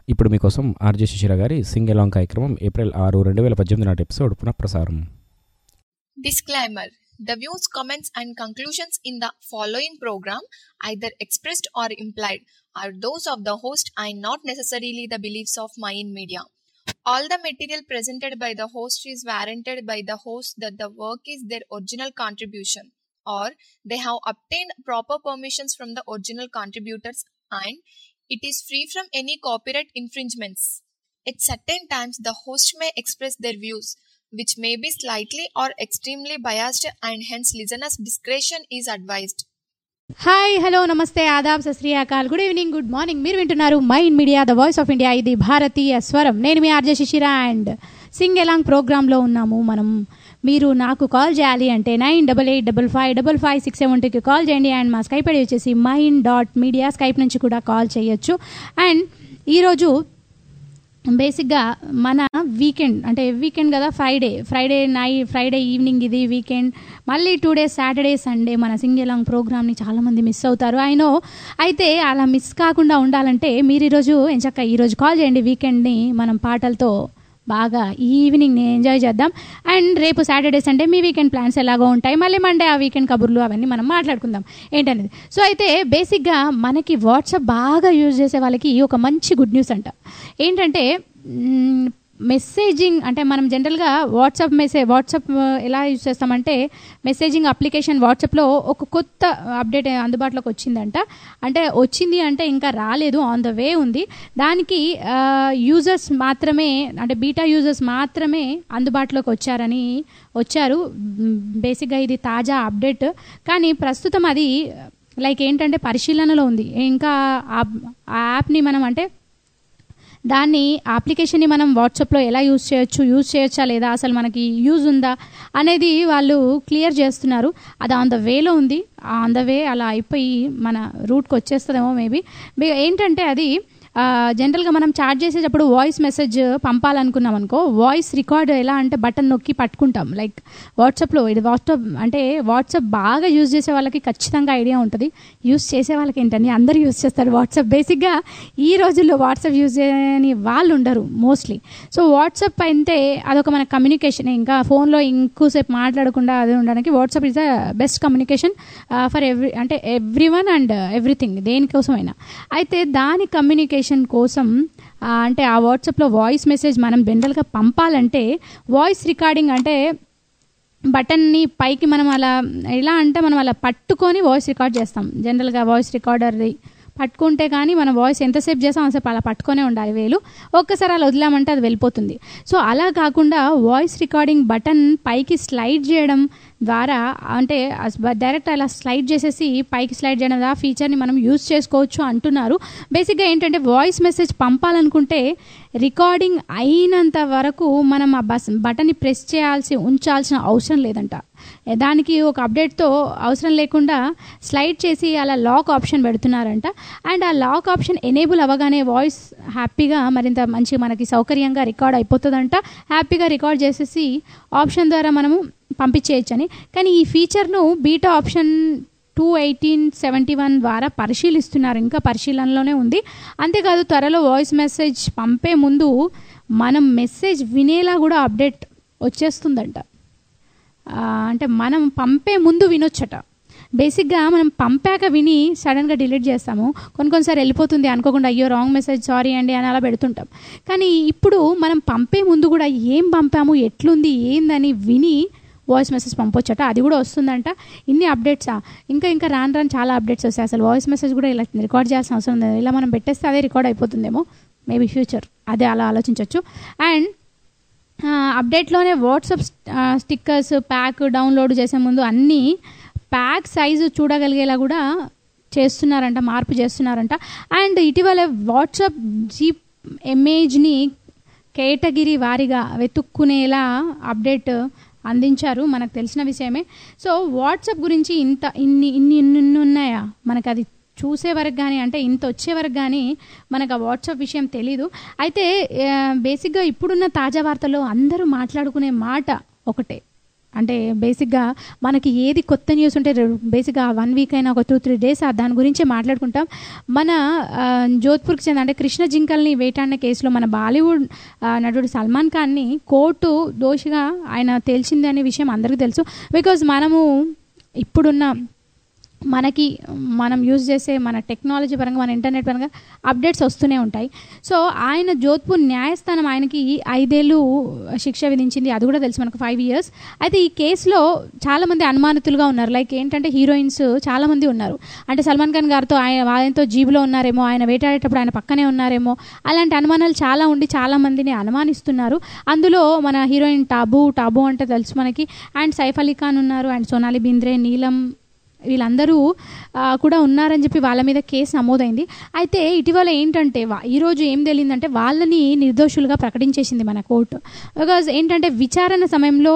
ఇప్పుడు మీకోసం ఆర్జే శిశిర గారి సింగ్ ఎలాంగ్ కార్యక్రమం ఏప్రిల్ ఆరు రెండు వేల పద్దెనిమిది నాటి ఎపిసోడ్ పునఃప్రసారం Disclaimer The views, comments, and conclusions in the following program, either expressed or implied, are those of the host and not necessarily the beliefs of Mayan Media. All the material presented by the host is warranted by the host that the work is their original contribution or they have obtained proper permissions from the original contributors and it is free from any copyright infringements. At certain times, the host may express their views, which may be slightly or extremely biased, and hence listeners' discretion is advised. Hi hello నమస్తే ఆదాబ్ సశ్రీయాకాల్ good evening good morning మీరు వింటున్నారు Mind Media the voice of India ఇది భారతీయ స్వరం నేను మీ RJ Shishira and sing along ప్రోగ్రాంలో ఉన్నాము మనం మీరు నాకు కాల్ చేయాలి అంటే nine double eight double five double five six seven టూకి కాల్ చేయండి అండ్ మా స్కైప్ ఐడి వచ్చేసి మైండ్ డాట్ మీడియా స్కైప్ నుంచి కూడా కాల్ చేయొచ్చు అండ్ ఈరోజు బేసిక్గా మన వీకెండ్ అంటే వీకెండ్ కదా Friday Friday night Friday evening ఇది వీకెండ్ మళ్ళీ టూ డేస్ సాటర్డే సండే మన సింగెలాంగ్ ప్రోగ్రామ్ని చాలామంది మిస్ అవుతారు అయినో అయితే అలా మిస్ కాకుండా ఉండాలంటే మీరు ఈరోజు ఎంచక్క ఈరోజు కాల్ చేయండి వీకెండ్ని మనం పాటలతో బాగా ఈవినింగ్ని ఎంజాయ్ చేద్దాం అండ్ రేపు సాటర్డే సండే మీ వీకెండ్ ప్లాన్స్ ఎలాగో ఉంటాయి మళ్ళీ మండే ఆ వీకెండ్ కబుర్లు అవన్నీ మనం మాట్లాడుకుందాం ఏంటనేది సో అయితే బేసిక్గా మనకి వాట్సాప్ బాగా యూజ్ చేసే వాళ్ళకి ఒక మంచి గుడ్ న్యూస్ అంట ఏంటంటే మ్, మెసేజింగ్ అంటే మనం జనరల్గా వాట్సాప్ మెసేజ్ వాట్సాప్ ఆ, ఎలా యూజ్ చేస్తామంటే మెసేజింగ్ అప్లికేషన్ వాట్సాప్లో ఒక కొత్త అప్డేట్ అందుబాటులోకి వచ్చిందంట అంటే వచ్చింది అంటే ఇంకా రాలేదు ఆన్ ద వే ఉంది దానికి యూజర్స్ మాత్రమే అంటే బీటా యూజర్స్ మాత్రమే అందుబాటులోకి వచ్చారని వచ్చారు బేసిక్గా ఇది తాజా అప్డేట్ కానీ ప్రస్తుతం అది లైక్ ఏంటంటే పరిశీలనలో ఉంది ఇంకా ఆ ఆ యాప్ని మనం అంటే దాన్ని అప్లికేషన్ని మనం వాట్సాప్లో ఎలా యూజ్ చేయొచ్చు యూజ్ చేయొచ్చా లేదా అసలు మనకి యూజ్ ఉందా అనేది వాళ్ళు క్లియర్ చేస్తున్నారు అది ఆన్ ద వేలో ఉంది ఆన్ ద వే అలా అయిపోయి మన రూట్కి వచ్చేస్తుందేమో మేబీ ఏంటంటే అది జనరల్గా మనం చాట్ చేసేటప్పుడు వాయిస్ మెసేజ్ పంపాలనుకున్నాం అనుకో వాయిస్ రికార్డ్ ఎలా అంటే బటన్ నొక్కి పట్టుకుంటాం లైక్ వాట్సాప్లో ఇది వాట్సాప్ అంటే వాట్సాప్ బాగా యూజ్ చేసే వాళ్ళకి ఖచ్చితంగా ఐడియా ఉంటుంది యూజ్ చేసే వాళ్ళకి ఏంటని అందరూ యూజ్ చేస్తారు వాట్సాప్ బేసిక్గా ఈ రోజుల్లో వాట్సాప్ యూజ్ చేయని వాళ్ళు ఉండరు మోస్ట్లీ సో వాట్సాప్ అయితే అదొక మన కమ్యూనికేషన్ ఇంకా ఫోన్లో ఇంకోసేపు మాట్లాడకుండా అది ఉండడానికి WhatsApp is the best communication for every అంటే ఎవ్రీ వన్ అండ్ ఎవ్రీథింగ్ దేనికోసమైనా అయితే దాని కమ్యూనికేషన్ కోసం ఆ, అంటే ఆ వాట్సాప్లో వాయిస్ మెసేజ్ మనం జనరల్గా పంపాలంటే వాయిస్ రికార్డింగ్ అంటే బటన్ని పైకి మనం అలా ఎలా అంటే మనం అలా పట్టుకొని వాయిస్ రికార్డ్ చేస్తాం జనరల్గా వాయిస్ రికార్డర్ది పట్టుకుంటే కానీ మన వాయిస్ ఎంతసేపు చేస్తాం అంతసేపు అలా పట్టుకొనే ఉండాలి వేలు ఒక్కసారి అలా వదిలామంటే అది వెళ్ళిపోతుంది సో అలా కాకుండా వాయిస్ రికార్డింగ్ బటన్ పైకి స్లైడ్ చేయడం ద్వారా అంటే డైరెక్ట్ అలా స్లైడ్ చేసేసి పైకి స్లైడ్ చేయడం ద్వారా ఫీచర్ని మనం యూజ్ చేసుకోవచ్చు అంటున్నారు బేసిక్గా ఏంటంటే వాయిస్ మెసేజ్ పంపాలనుకుంటే రికార్డింగ్ అయినంత వరకు మనం ఆ బస్ బటన్ని ప్రెస్ చేయాల్సి ఉంచాల్సిన అవసరం లేదంట దానికి ఒక అప్డేట్తో అవసరం లేకుండా స్లైడ్ చేసి అలా లాక్ ఆప్షన్ పెడుతున్నారంట అండ్ ఆ లాక్ ఆప్షన్ ఎనేబుల్ అవ్వగానే వాయిస్ హ్యాపీగా మరింత మంచి మనకి సౌకర్యంగా రికార్డ్ అయిపోతుందంట హ్యాపీగా రికార్డ్ చేసేసి ఆప్షన్ ద్వారా మనము పంపించేయచ్చని కానీ ఈ ఫీచర్ను beta option two eighteen seventy one ద్వారా పరిశీలిస్తున్నారు ఇంకా పరిశీలనలోనే ఉంది అంతేకాదు త్వరలో వాయిస్ మెసేజ్ పంపే ముందు మనం మెసేజ్ వినేలా కూడా అప్డేట్ వచ్చేస్తుందంట ఆ, అంటే మనం పంపే ముందు వినొచ్చట బేసిక్గా మనం పంపాక విని సడన్గా డిలీట్ చేస్తాము కొన్ని కొన్నిసారి వెళ్ళిపోతుంది అనుకోకుండా అయ్యో రాంగ్ మెసేజ్ సారీ అండి అని అలా పెడుతుంటాం కానీ ఇప్పుడు మనం పంపే ముందు కూడా ఏం పంపాము ఎట్లుంది ఏందని విని వాయిస్ మెసేజ్ పంపొచ్చట అది కూడా వస్తుందంట ఇన్ని అప్డేట్సా ఇంకా ఇంకా రాను రాను చాలా అప్డేట్స్ వస్తాయి అసలు వాయిస్ మెసేజ్ కూడా ఇలా రికార్డ్ చేయాల్సిన అవసరం లేదు ఇలా మనం పెట్టేస్తే అదే రికార్డ్ అయిపోతుందేమో మేబీ ఫ్యూచర్ అదే అలా ఆలోచించవచ్చు అండ్ ఆ, అప్డేట్లోనే వాట్సాప్ ఆ, స్టిక్కర్స్ ప్యాక్ డౌన్లోడ్ చేసే ముందు అన్నీ ప్యాక్ సైజు చూడగలిగేలా కూడా చేస్తున్నారంట మార్పు చేస్తున్నారంట అండ్ ఇటీవల వాట్సాప్ జీప్ ఇమేజ్ని కేటగిరీ వారీగా వెతుక్కునేలా అప్డేట్ అందించారు మనకు తెలిసిన విషయమే సో వాట్సాప్ గురించి ఇంత ఇన్ని ఇన్ని ఇన్ని ఇన్ని ఉన్నాయా మనకు అది చూసే వరకు కానీ అంటే ఇంత వచ్చే వరకు కానీ మనకు ఆ వాట్సాప్ విషయం తెలీదు అయితే ఆ, బేసిక్గా ఇప్పుడున్న తాజా వార్తల్లో అందరూ మాట్లాడుకునే మాట ఒకటే అంటే బేసిక్గా మనకి ఏది కొత్త న్యూస్ ఉంటే బేసిక్గా వన్ వీక్ అయినా ఒక టూ త్రీ డేస్ దాని గురించే మాట్లాడుకుంటాం మన ఆ, జోధ్పూర్కి చెందిన అంటే కృష్ణ జింకల్ని వేటాడిన కేసులో మన బాలీవుడ్ ఆ, నటుడు సల్మాన్ ఖాన్ని కోర్టు దోషిగా ఆయన తేల్చింది అనే విషయం అందరికీ తెలుసు బికాజ్ మనము ఇప్పుడున్న మనకి మనం యూజ్ చేసే మన టెక్నాలజీ పరంగా మన ఇంటర్నెట్ పరంగా అప్డేట్స్ వస్తూనే ఉంటాయి సో ఆయన జోధ్పూర్ న్యాయస్థానం ఆయనకి ఐదేళ్ళు శిక్ష విధించింది అది కూడా తెలుసు మనకు ఫైవ్ ఇయర్స్ అయితే ఈ కేసులో చాలామంది అనుమానితులుగా ఉన్నారు లైక్ ఏంటంటే హీరోయిన్స్ చాలామంది ఉన్నారు అంటే సల్మాన్ ఖాన్ గారితో ఆయన ఆయనతో జీబులో ఉన్నారేమో ఆయన వేటాడేటప్పుడు ఆయన పక్కనే ఉన్నారేమో అలాంటి అనుమానాలు చాలా ఉండి చాలా మందిని అనుమానిస్తున్నారు అందులో మన హీరోయిన్ టాబు టాబు అంటే తెలుసు మనకి అండ్ సైఫ్ అలీ ఖాన్ ఉన్నారు అండ్ సోనాలి బింద్రే నీలం వీళ్ళందరూ ఆ, కూడా ఉన్నారని చెప్పి వాళ్ళ మీద కేసు నమోదైంది అయితే ఇటీవల ఏంటంటే వా- ఈరోజు ఏం తెలిసిందంటే వాళ్ళని నిర్దోషులుగా ప్రకటించేసింది మన కోర్టు బికాజ్ ఏంటంటే విచారణ సమయంలో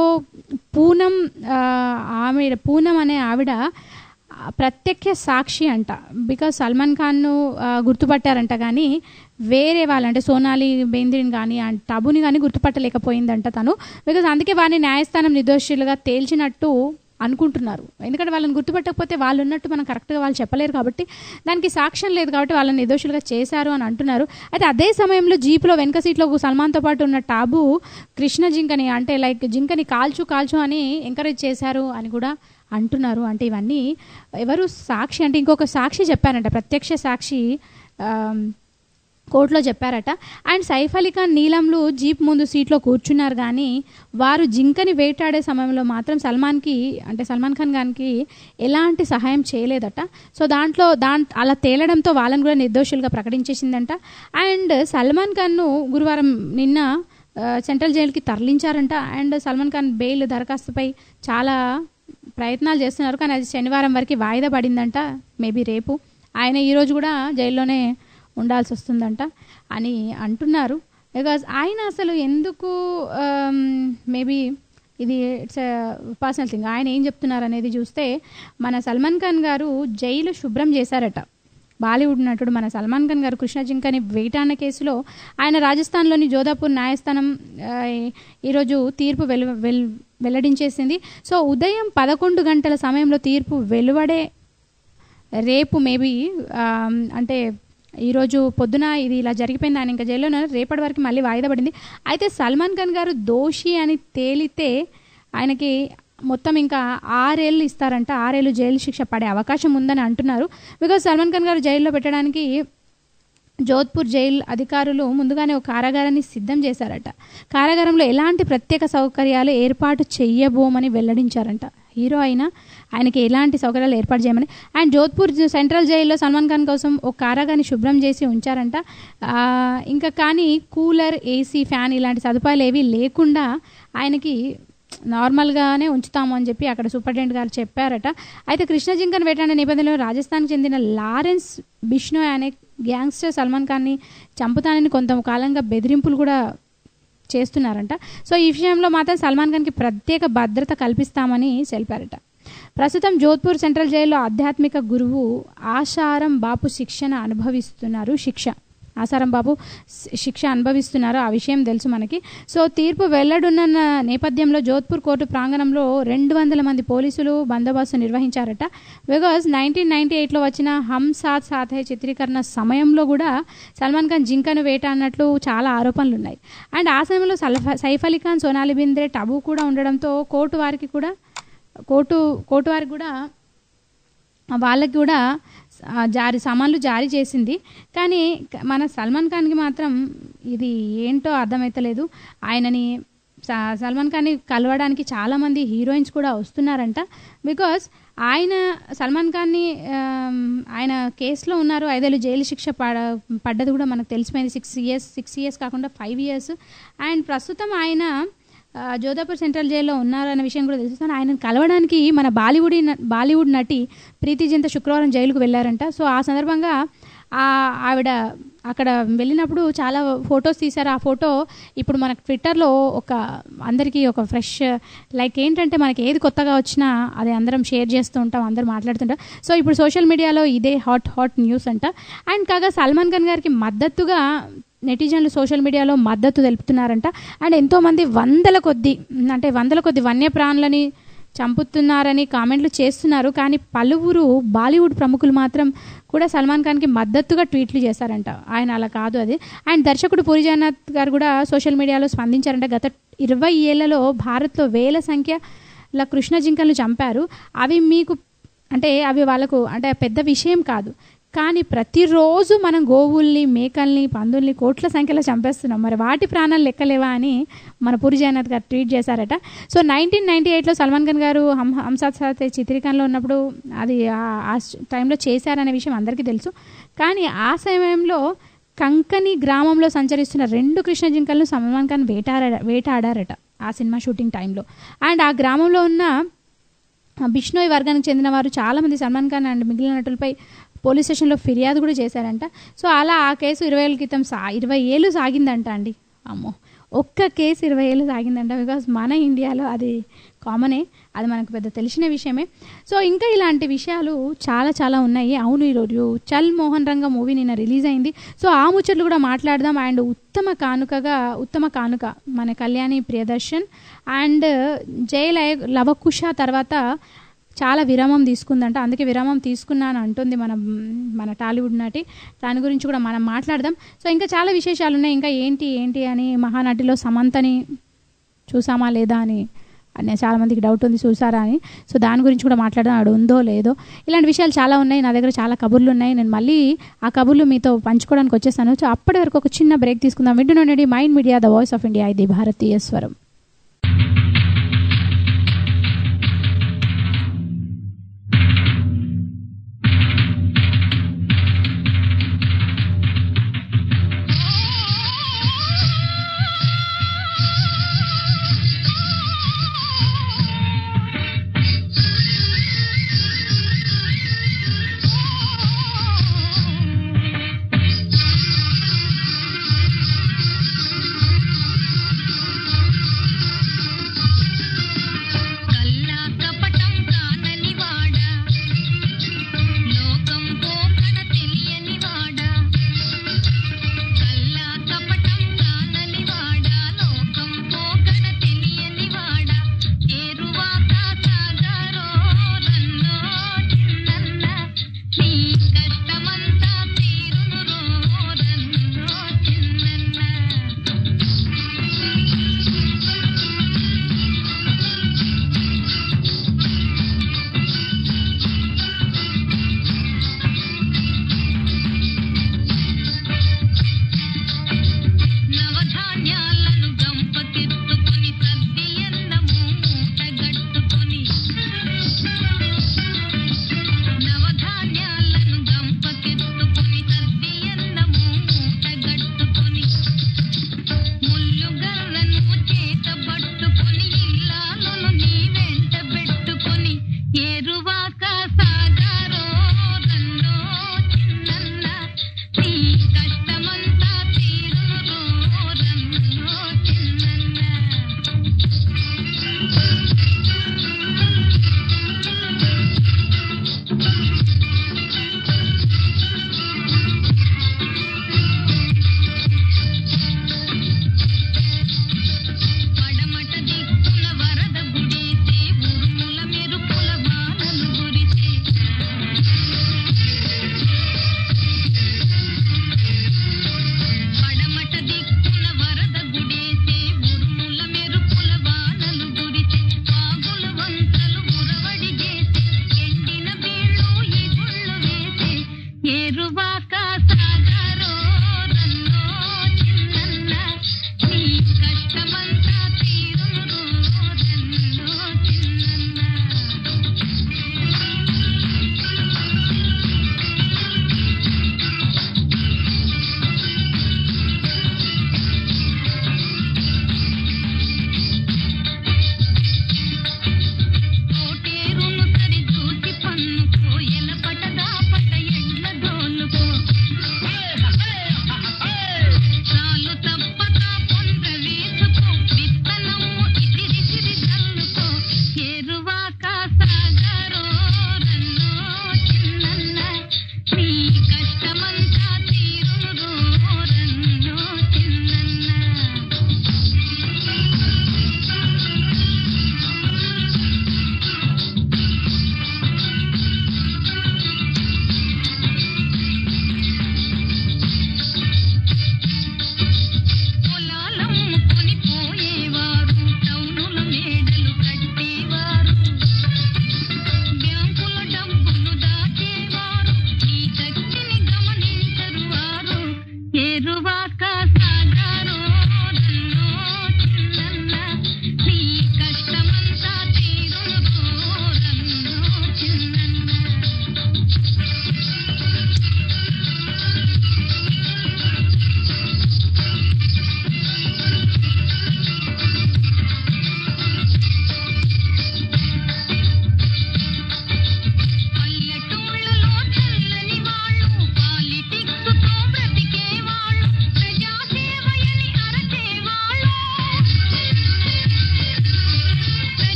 పూనం ఆ, ఆమె పూనం అనే ఆవిడ ఆ, ప్రత్యక్ష సాక్షి అంట బికాజ్ సల్మాన్ ఖాన్ను ఆ, గుర్తుపట్టారంట కానీ వేరే వాళ్ళంటే సోనాలి బేంద్రిని కానీ అండ్ టబుని కానీ గుర్తుపట్టలేకపోయిందంట తను బికాజ్ అందుకే వారిని న్యాయస్థానం నిర్దోషులుగా తేల్చినట్టు అనుకుంటున్నారు ఎందుకంటే వాళ్ళని గుర్తుపట్టకపోతే వాళ్ళు ఉన్నట్టు మనం కరెక్ట్గా వాళ్ళు చెప్పలేరు కాబట్టి దానికి సాక్ష్యం లేదు కాబట్టి వాళ్ళని నిర్దోషులుగా చేశారు అని అంటున్నారు అయితే అదే సమయంలో జీప్లో వెనక సీట్లో సల్మాన్తో పాటు ఉన్న టాబు కృష్ణ జింకని అంటే లైక్ జింకని కాల్చు కాల్చు అని ఎంకరేజ్ చేశారు అని కూడా అంటున్నారు అంటే ఇవన్నీ ఎవరు సాక్షి అంటే ఇంకొక సాక్షి చెప్పారంట ప్రత్యక్ష సాక్షి ఆమ్, కోర్టులో చెప్పారట అండ్ సైఫ్ అలీ ఖాన్ నీలంలు జీప్ ముందు సీట్లో కూర్చున్నారు కానీ వారు జింకని వేటాడే సమయంలో మాత్రం సల్మాన్కి అంటే సల్మాన్ ఖాన్ గారికి ఎలాంటి సహాయం చేయలేదట సో దాంట్లో దాంట్ అలా తేలడంతో వాళ్ళని కూడా నిర్దోషులుగా ప్రకటించేసిందంట అండ్ సల్మాన్ ఖాన్ను గురువారం నిన్న ఆ, సెంట్రల్ జైలుకి తరలించారంట అండ్ సల్మాన్ ఖాన్ బెయిల్ దరఖాస్తుపై చాలా ప్రయత్నాలు చేస్తున్నారు కానీ అది శనివారం వరకు వాయిదా పడిందంట మేబీ రేపు ఆయన ఈరోజు కూడా జైల్లోనే ఉండాల్సి వస్తుందంట అని అంటున్నారు బికాజ్ ఆయన అసలు ఎందుకు మేబీ ఇది ఇట్స్ పర్సనల్ థింగ్ ఆయన ఏం చెప్తున్నారు అనేది చూస్తే మన సల్మాన్ ఖాన్ గారు జైలు శుభ్రం చేశారట బాలీవుడ్ నటుడు మన సల్మాన్ ఖాన్ గారు కృష్ణ జింకని వేటాన్న కేసులో ఆయన రాజస్థాన్లోని జోధాపూర్ న్యాయస్థానం ఆ, ఈరోజు తీర్పు వెలు వెల్ వెల్లడించేసింది సో ఉదయం పదకొండు గంటల సమయంలో తీర్పు వెలువడే రేపు మేబీ అంటే ఈరోజు పొద్దున ఇది ఇలా జరిగిపోయింది ఆయన ఇంకా జైల్లో ఉన్నారు రేపటి వరకు మళ్ళీ వాయిదా పడింది అయితే సల్మాన్ ఖాన్ గారు దోషి అని తేలితే ఆయనకి మొత్తం ఇంకా ఆరేళ్ళు ఇస్తారంట ఆరేళ్ళు జైలు శిక్ష పడే అవకాశం ఉందని అంటున్నారు బికాజ్ సల్మాన్ ఖాన్ గారు జైల్లో పెట్టడానికి జోధ్పూర్ జైల్ అధికారులు ముందుగానే ఒక కారాగారాన్ని సిద్ధం చేశారట కారాగారంలో ఎలాంటి ప్రత్యేక సౌకర్యాలు ఏర్పాటు చెయ్యబోమని వెల్లడించారంట హీరో అయినా ఆయనకి ఎలాంటి సౌకర్యాలు ఏర్పాటు చేయమని అండ్ జోధ్పూర్ జ- సెంట్రల్ జైల్లో సల్మాన్ ఖాన్ కోసం ఒక కారాగాన్ని శుభ్రం చేసి ఉంచారంట ఆ, ఇంకా కానీ కూలర్ ఏసీ ఫ్యాన్ ఇలాంటి సదుపాయాలు ఏవి లేకుండా ఆయనకి నార్మల్గానే ఉంచుతాము అని చెప్పి అక్కడ సూపరింటెండెంట్ గారు చెప్పారట అయితే కృష్ణ జింకన్ వేటాడే నేపథ్యంలో రాజస్థాన్కి చెందిన లారెన్స్ బిష్నోయ్ అనే గ్యాంగ్స్టర్ సల్మాన్ ఖాన్ని చంపుతానని కొంతకాలంగా బెదిరింపులు కూడా చేస్తున్నారంట సో ఈ విషయంలో మాత్రం సల్మాన్ ఖాన్కి ప్రత్యేక భద్రత కల్పిస్తామని తెలిపారట ప్రస్తుతం జోధ్పూర్ సెంట్రల్ జైల్లో ఆధ్యాత్మిక గురువు ఆశారం బాపు శిక్షణ అనుభవిస్తున్నారు శిక్ష ఆసారం బాబు శి- శిక్ష అనుభవిస్తున్నారు ఆ విషయం తెలుసు మనకి సో తీర్పు వెల్లడున్న నేపథ్యంలో జోధ్పూర్ కోర్టు ప్రాంగణంలో రెండు వందల మంది పోలీసులు బందోబస్తు నిర్వహించారట బికాజ్ నైన్టీన్ నైన్టీ ఎయిట్లో వచ్చిన హమ్ సాత్ సాత్ హై చిత్రీకరణ సమయంలో కూడా సల్మాన్ ఖాన్ జింకను వేట అన్నట్లు చాలా ఆరోపణలు ఉన్నాయి అండ్ ఆ సమయంలో సల్ఫ సైఫ్ అలీ ఖాన్ సోనాలి బింద్రే టబు కూడా ఉండడంతో కోర్టు వారికి కూడా కోర్టు కోర్టు వారికి కూడా వాళ్ళకి కూడా ఆ, జారీ సామాన్లు జారీ చేసింది కానీ క- మన సల్మాన్ ఖాన్కి మాత్రం ఇది ఏంటో అర్థమవుతలేదు ఆయనని స- సల్మాన్ ఖాన్ని కలవడానికి చాలామంది హీరోయిన్స్ కూడా వస్తున్నారంట బికాస్ ఆయన సల్మాన్ ఖాన్ని ఆమ్, ఆయన కేసులో ఉన్నారు ఐదేళ్ళు జైలు శిక్ష పడ పడ్డది కూడా మనకు తెలిసిపోయింది సిక్స్ ఇయర్స్ సిక్స్ ఇయర్స్ కాకుండా ఫైవ్ ఇయర్స్ అండ్ ప్రస్తుతం ఆయన ఆ, జోధాపూర్ సెంట్రల్ జైల్లో ఉన్నారన్న విషయం కూడా తెలుస్తాను ఆయనను కలవడానికి మన బాలీవుడ్ బాలీవుడ్ నటి ప్రీతి జింత శుక్రవారం జైలుకు వెళ్ళారంట సో ఆ సందర్భంగా ఆ ఆవిడ అక్కడ వెళ్ళినప్పుడు చాలా ఫొటోస్ తీశారు ఆ ఫోటో ఇప్పుడు మనకు ట్విట్టర్లో ఒక అందరికీ ఒక ఫ్రెష్ లైక్ ఏంటంటే మనకి ఏది కొత్తగా వచ్చినా అది అందరం షేర్ చేస్తూ ఉంటాం అందరం మాట్లాడుతుంటాం సో ఇప్పుడు సోషల్ మీడియాలో ఇదే హాట్ హాట్ న్యూస్ అంట అండ్ కాగా సల్మాన్ ఖాన్ గారికి మద్దతుగా నెటిజన్లు సోషల్ మీడియాలో మద్దతు తెలుపుతున్నారంట అండ్ ఎంతోమంది వందల కొద్ది అంటే వందల కొద్ది వన్యప్రాణులని చంపుతున్నారని కామెంట్లు చేస్తున్నారు కానీ పలువురు బాలీవుడ్ ప్రముఖులు మాత్రం కూడా సల్మాన్ ఖాన్కి మద్దతుగా ట్వీట్లు చేశారంట ఆయన అలా కాదు అది అండ్ దర్శకుడు పూరి జగన్నాథ్ గారు కూడా సోషల్ మీడియాలో స్పందించారంట గత ఇరవై ఏళ్లలో భారత్లో వేల సంఖ్యల కృష్ణ జింకలను చంపారు అవి మీకు అంటే అవి వాళ్ళకు అంటే పెద్ద విషయం కాదు కానీ ప్రతిరోజు మనం గోవుల్ని మేకల్ని పందుల్ని కోట్ల సంఖ్యలో చంపేస్తున్నాం మరి వాటి ప్రాణాలు లెక్కలేవా అని మన పూరి జగన్నాథ్ గారు ట్వీట్ చేశారట సో నైన్టీన్ నైన్టీ ఎయిట్లో సల్మాన్ ఖాన్ గారు హం హంసాత్ సాత్ చిత్రీకరణలో ఉన్నప్పుడు అది ఆ- ఆ టైంలో చేశారనే విషయం అందరికీ తెలుసు కానీ ఆ సమయంలో కంకని గ్రామంలో సంచరిస్తున్న రెండు కృష్ణ జింకలను సల్మాన్ ఖాన్ వేటాడ వేటాడారట ఆ సినిమా షూటింగ్ టైంలో అండ్ ఆ గ్రామంలో ఉన్న బిష్ణోయ్ వర్గానికి చెందిన వారు చాలామంది సల్మాన్ ఖాన్ అండ్ మిగిలిన నటులపై పోలీస్ స్టేషన్లో ఫిర్యాదు కూడా చేశారంట సో అలా ఆ కేసు ఇరవై ఏళ్ళ క్రితం సా ఇరవై ఏళ్ళు సాగిందంట అండి అమ్మో ఒక్క కేసు ఇరవై ఏళ్ళు సాగిందంట బికాస్ మన ఇండియాలో అది కామనే అది మనకు పెద్ద తెలిసిన విషయమే సో ఇంకా ఇలాంటి విషయాలు చాలా చాలా ఉన్నాయి అవును ఈరోజు చల్ మోహన్ రంగ మూవీ నిన్న రిలీజ్ అయింది సో ఆ ముచ్చట్లు కూడా మాట్లాడదాం అండ్ ఉత్తమ కానుకగా ఉత్తమ కానుక మన కళ్యాణి ప్రియదర్శన్ అండ్ జయ లయ లవకుశ తర్వాత చాలా విరామం తీసుకుందంట అందుకే విరామం తీసుకున్నాను అంటుంది మన మన టాలీవుడ్ నటి దాని గురించి కూడా మనం మాట్లాడదాం సో ఇంకా చాలా విశేషాలు ఉన్నాయి ఇంకా ఏంటి ఏంటి అని మహానటిలో సమంతని చూసామా లేదా అని అనే చాలా మందికి డౌట్ ఉంది చూసారా అని సో దాని గురించి కూడా మాట్లాడదాం ఆడు ఉందో లేదో ఇలాంటి విషయాలు చాలా ఉన్నాయి నా దగ్గర చాలా కబుర్లు ఉన్నాయి నేను మళ్ళీ ఆ కబుర్లు మీతో పంచుకోవడానికి వచ్చేసాను సో అప్పటి వరకు ఒక చిన్న బ్రేక్ తీసుకుందాం వింటున్నాండి Mind Media the voice of India ఇది భారతీయ స్వరం ఆ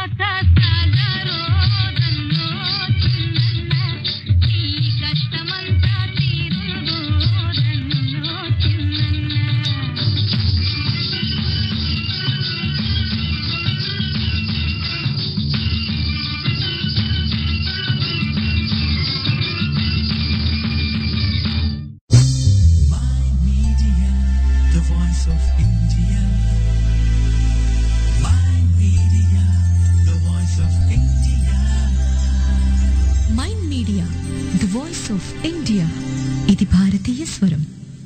కసలరోదన్నో చిన్నన్న నీ కష్టమంతా తీరుదోదన్నో చిన్నన్న Media, the voice of India. My media, the voice of India. Mind Media the voice of India ఇది భారతీయ స్వరం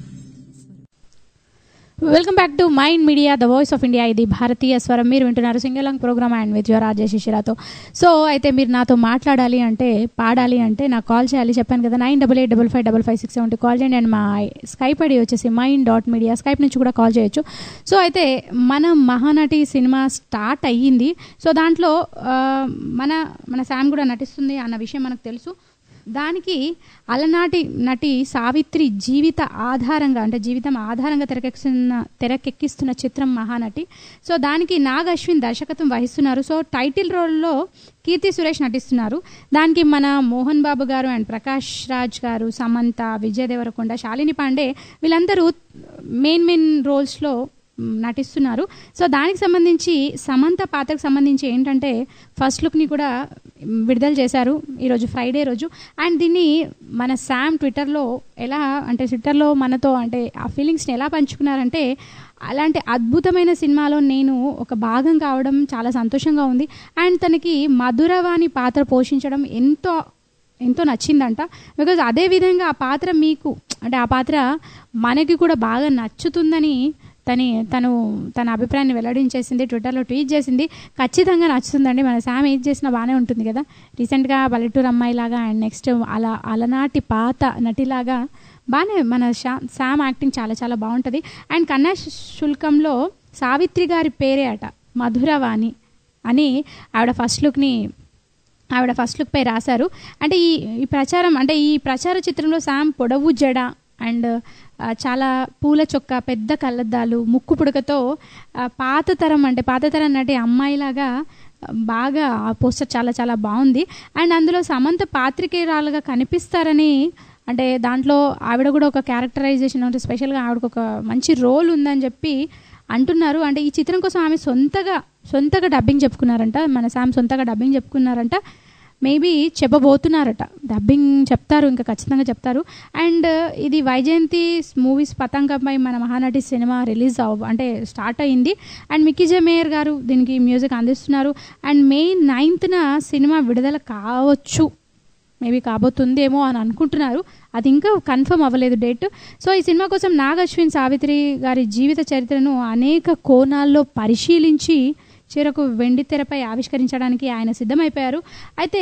welcome back to Mind Media the voice of India ఇది భారతీయ స్వరం మీరు వింటున్నారు singalong program and with your Rajesh శిశిరాతో so అయితే మీరు నాతో మాట్లాడాలి అంటే పాడాలి అంటే నాకు కాల్ చేయాలి చెప్పాను కదా nine double eight double five double five six seventy call చేయండి అండ్ మా స్కైప్ ఐడి వచ్చేసి మైండ్ డాట్ మీడియా స్కైప్ నుంచి కూడా కాల్ చేయొచ్చు సో అయితే మన మహానటి సినిమా స్టార్ట్ అయ్యింది సో దాంట్లో ఆ, మన మన శామ్ కూడా నటిస్తుంది అన్న విషయం మనకు తెలుసు దానికి అలనాటి నటి సావిత్రి జీవిత ఆధారంగా అంటే జీవితం ఆధారంగా తెరకెక్కిస్తున్న తెరకెక్కిస్తున్న చిత్రం మహానటి సో దానికి నాగ్ అశ్విన్ దర్శకత్వం వహిస్తున్నారు సో టైటిల్ రోల్లో కీర్తి సురేష్ నటిస్తున్నారు దానికి మన మోహన్ బాబు గారు అండ్ ప్రకాష్ రాజ్ గారు సమంత విజయ్ దేవరకొండ శాలిని పాండే వీళ్ళందరూ మెయిన్ మెయిన్ రోల్స్లో మ్, నటిస్తున్నారు సో దానికి సంబంధించి సమంత పాత్రకు సంబంధించి ఏంటంటే ఫస్ట్ లుక్ని కూడా మ్, విడుదల చేశారు ఈరోజు ఫ్రైడే రోజు అండ్ దీన్ని మన శామ్ ట్విట్టర్లో ఎలా అంటే ట్విట్టర్లో మనతో అంటే ఆ ఫీలింగ్స్ని ఎలా పంచుకున్నారంటే అలాంటి అద్భుతమైన సినిమాలో నేను ఒక భాగం కావడం చాలా సంతోషంగా ఉంది అండ్ తనకి మధురవాణి పాత్ర పోషించడం ఎంతో ఎంతో నచ్చిందంట బికాజ్ అదే విధంగా ఆ పాత్ర మీకు అంటే ఆ పాత్ర మనకి కూడా బాగా నచ్చుతుందని తని తను తన అభిప్రాయాన్ని వెల్లడించేసింది ట్విట్టర్లో ట్వీట్ చేసింది ఖచ్చితంగా నచ్చుతుందండి మన శామ్ ఏది చేసినా బాగానే ఉంటుంది కదా రీసెంట్గా పల్లెటూరు అమ్మాయిలాగా అండ్ నెక్స్ట్ అలా అలనాటి పాత నటిలాగా బాగానే మన శా శామ్ యాక్టింగ్ చాలా చాలా బాగుంటుంది అండ్ కన్యా శుల్కంలో సావిత్రి గారి పేరే అట మధురవాణి అని ఆవిడ ఫస్ట్ లుక్ని ఆవిడ ఫస్ట్ లుక్ పై రాశారు అంటే ఈ ఈ ప్రచారం అంటే ఈ ప్రచార చిత్రంలో శామ్ పొడవు జడ అండ్ ఆ, చాలా పూల చొక్క పెద్ద కళ్ళద్దాలు ముక్కు పుడకతో ఆ, పాత తరం అంటే పాత తరం నటి అమ్మాయిలాగా ఆ, బాగా ఆ పోస్టర్ చాలా చాలా బాగుంది అండ్ అందులో సమంత పాత్రికేయురాలుగా కనిపిస్తారని అంటే దాంట్లో ఆవిడ కూడా ఒక క్యారెక్టరైజేషన్ అంటే స్పెషల్గా ఆవిడకు ఒక మంచి రోల్ ఉందని చెప్పి అంటున్నారు అంటే ఈ చిత్రం కోసం ఆమె సొంతగా సొంతగా డబ్బింగ్ చెప్పుకున్నారంట మన శామ్ సొంతగా డబ్బింగ్ చెప్పుకున్నారంట మేబీ చెప్పబోతున్నారట డబ్బింగ్ చెప్తారు ఇంకా ఖచ్చితంగా చెప్తారు అండ్ ఇది వైజయంతి మూవీస్ పతంగంపై మన మహానటి సినిమా రిలీజ్ అవ అంటే స్టార్ట్ అయింది అండ్ మిక్కీ జే మేయర్ గారు దీనికి మ్యూజిక్ అందిస్తున్నారు అండ్ మే నైన్త్న సినిమా విడుదల కావచ్చు మేబీ కాబోతుందేమో అని అనుకుంటున్నారు అది ఇంకా కన్ఫర్మ్ అవ్వలేదు డేట్ సో ఈ సినిమా కోసం నాగ్ అశ్విన్ సావిత్రి గారి జీవిత చరిత్రను అనేక కోణాల్లో పరిశీలించి చిరకు వెండి తెరపై ఆవిష్కరించడానికి ఆయన సిద్ధమైపోయారు అయితే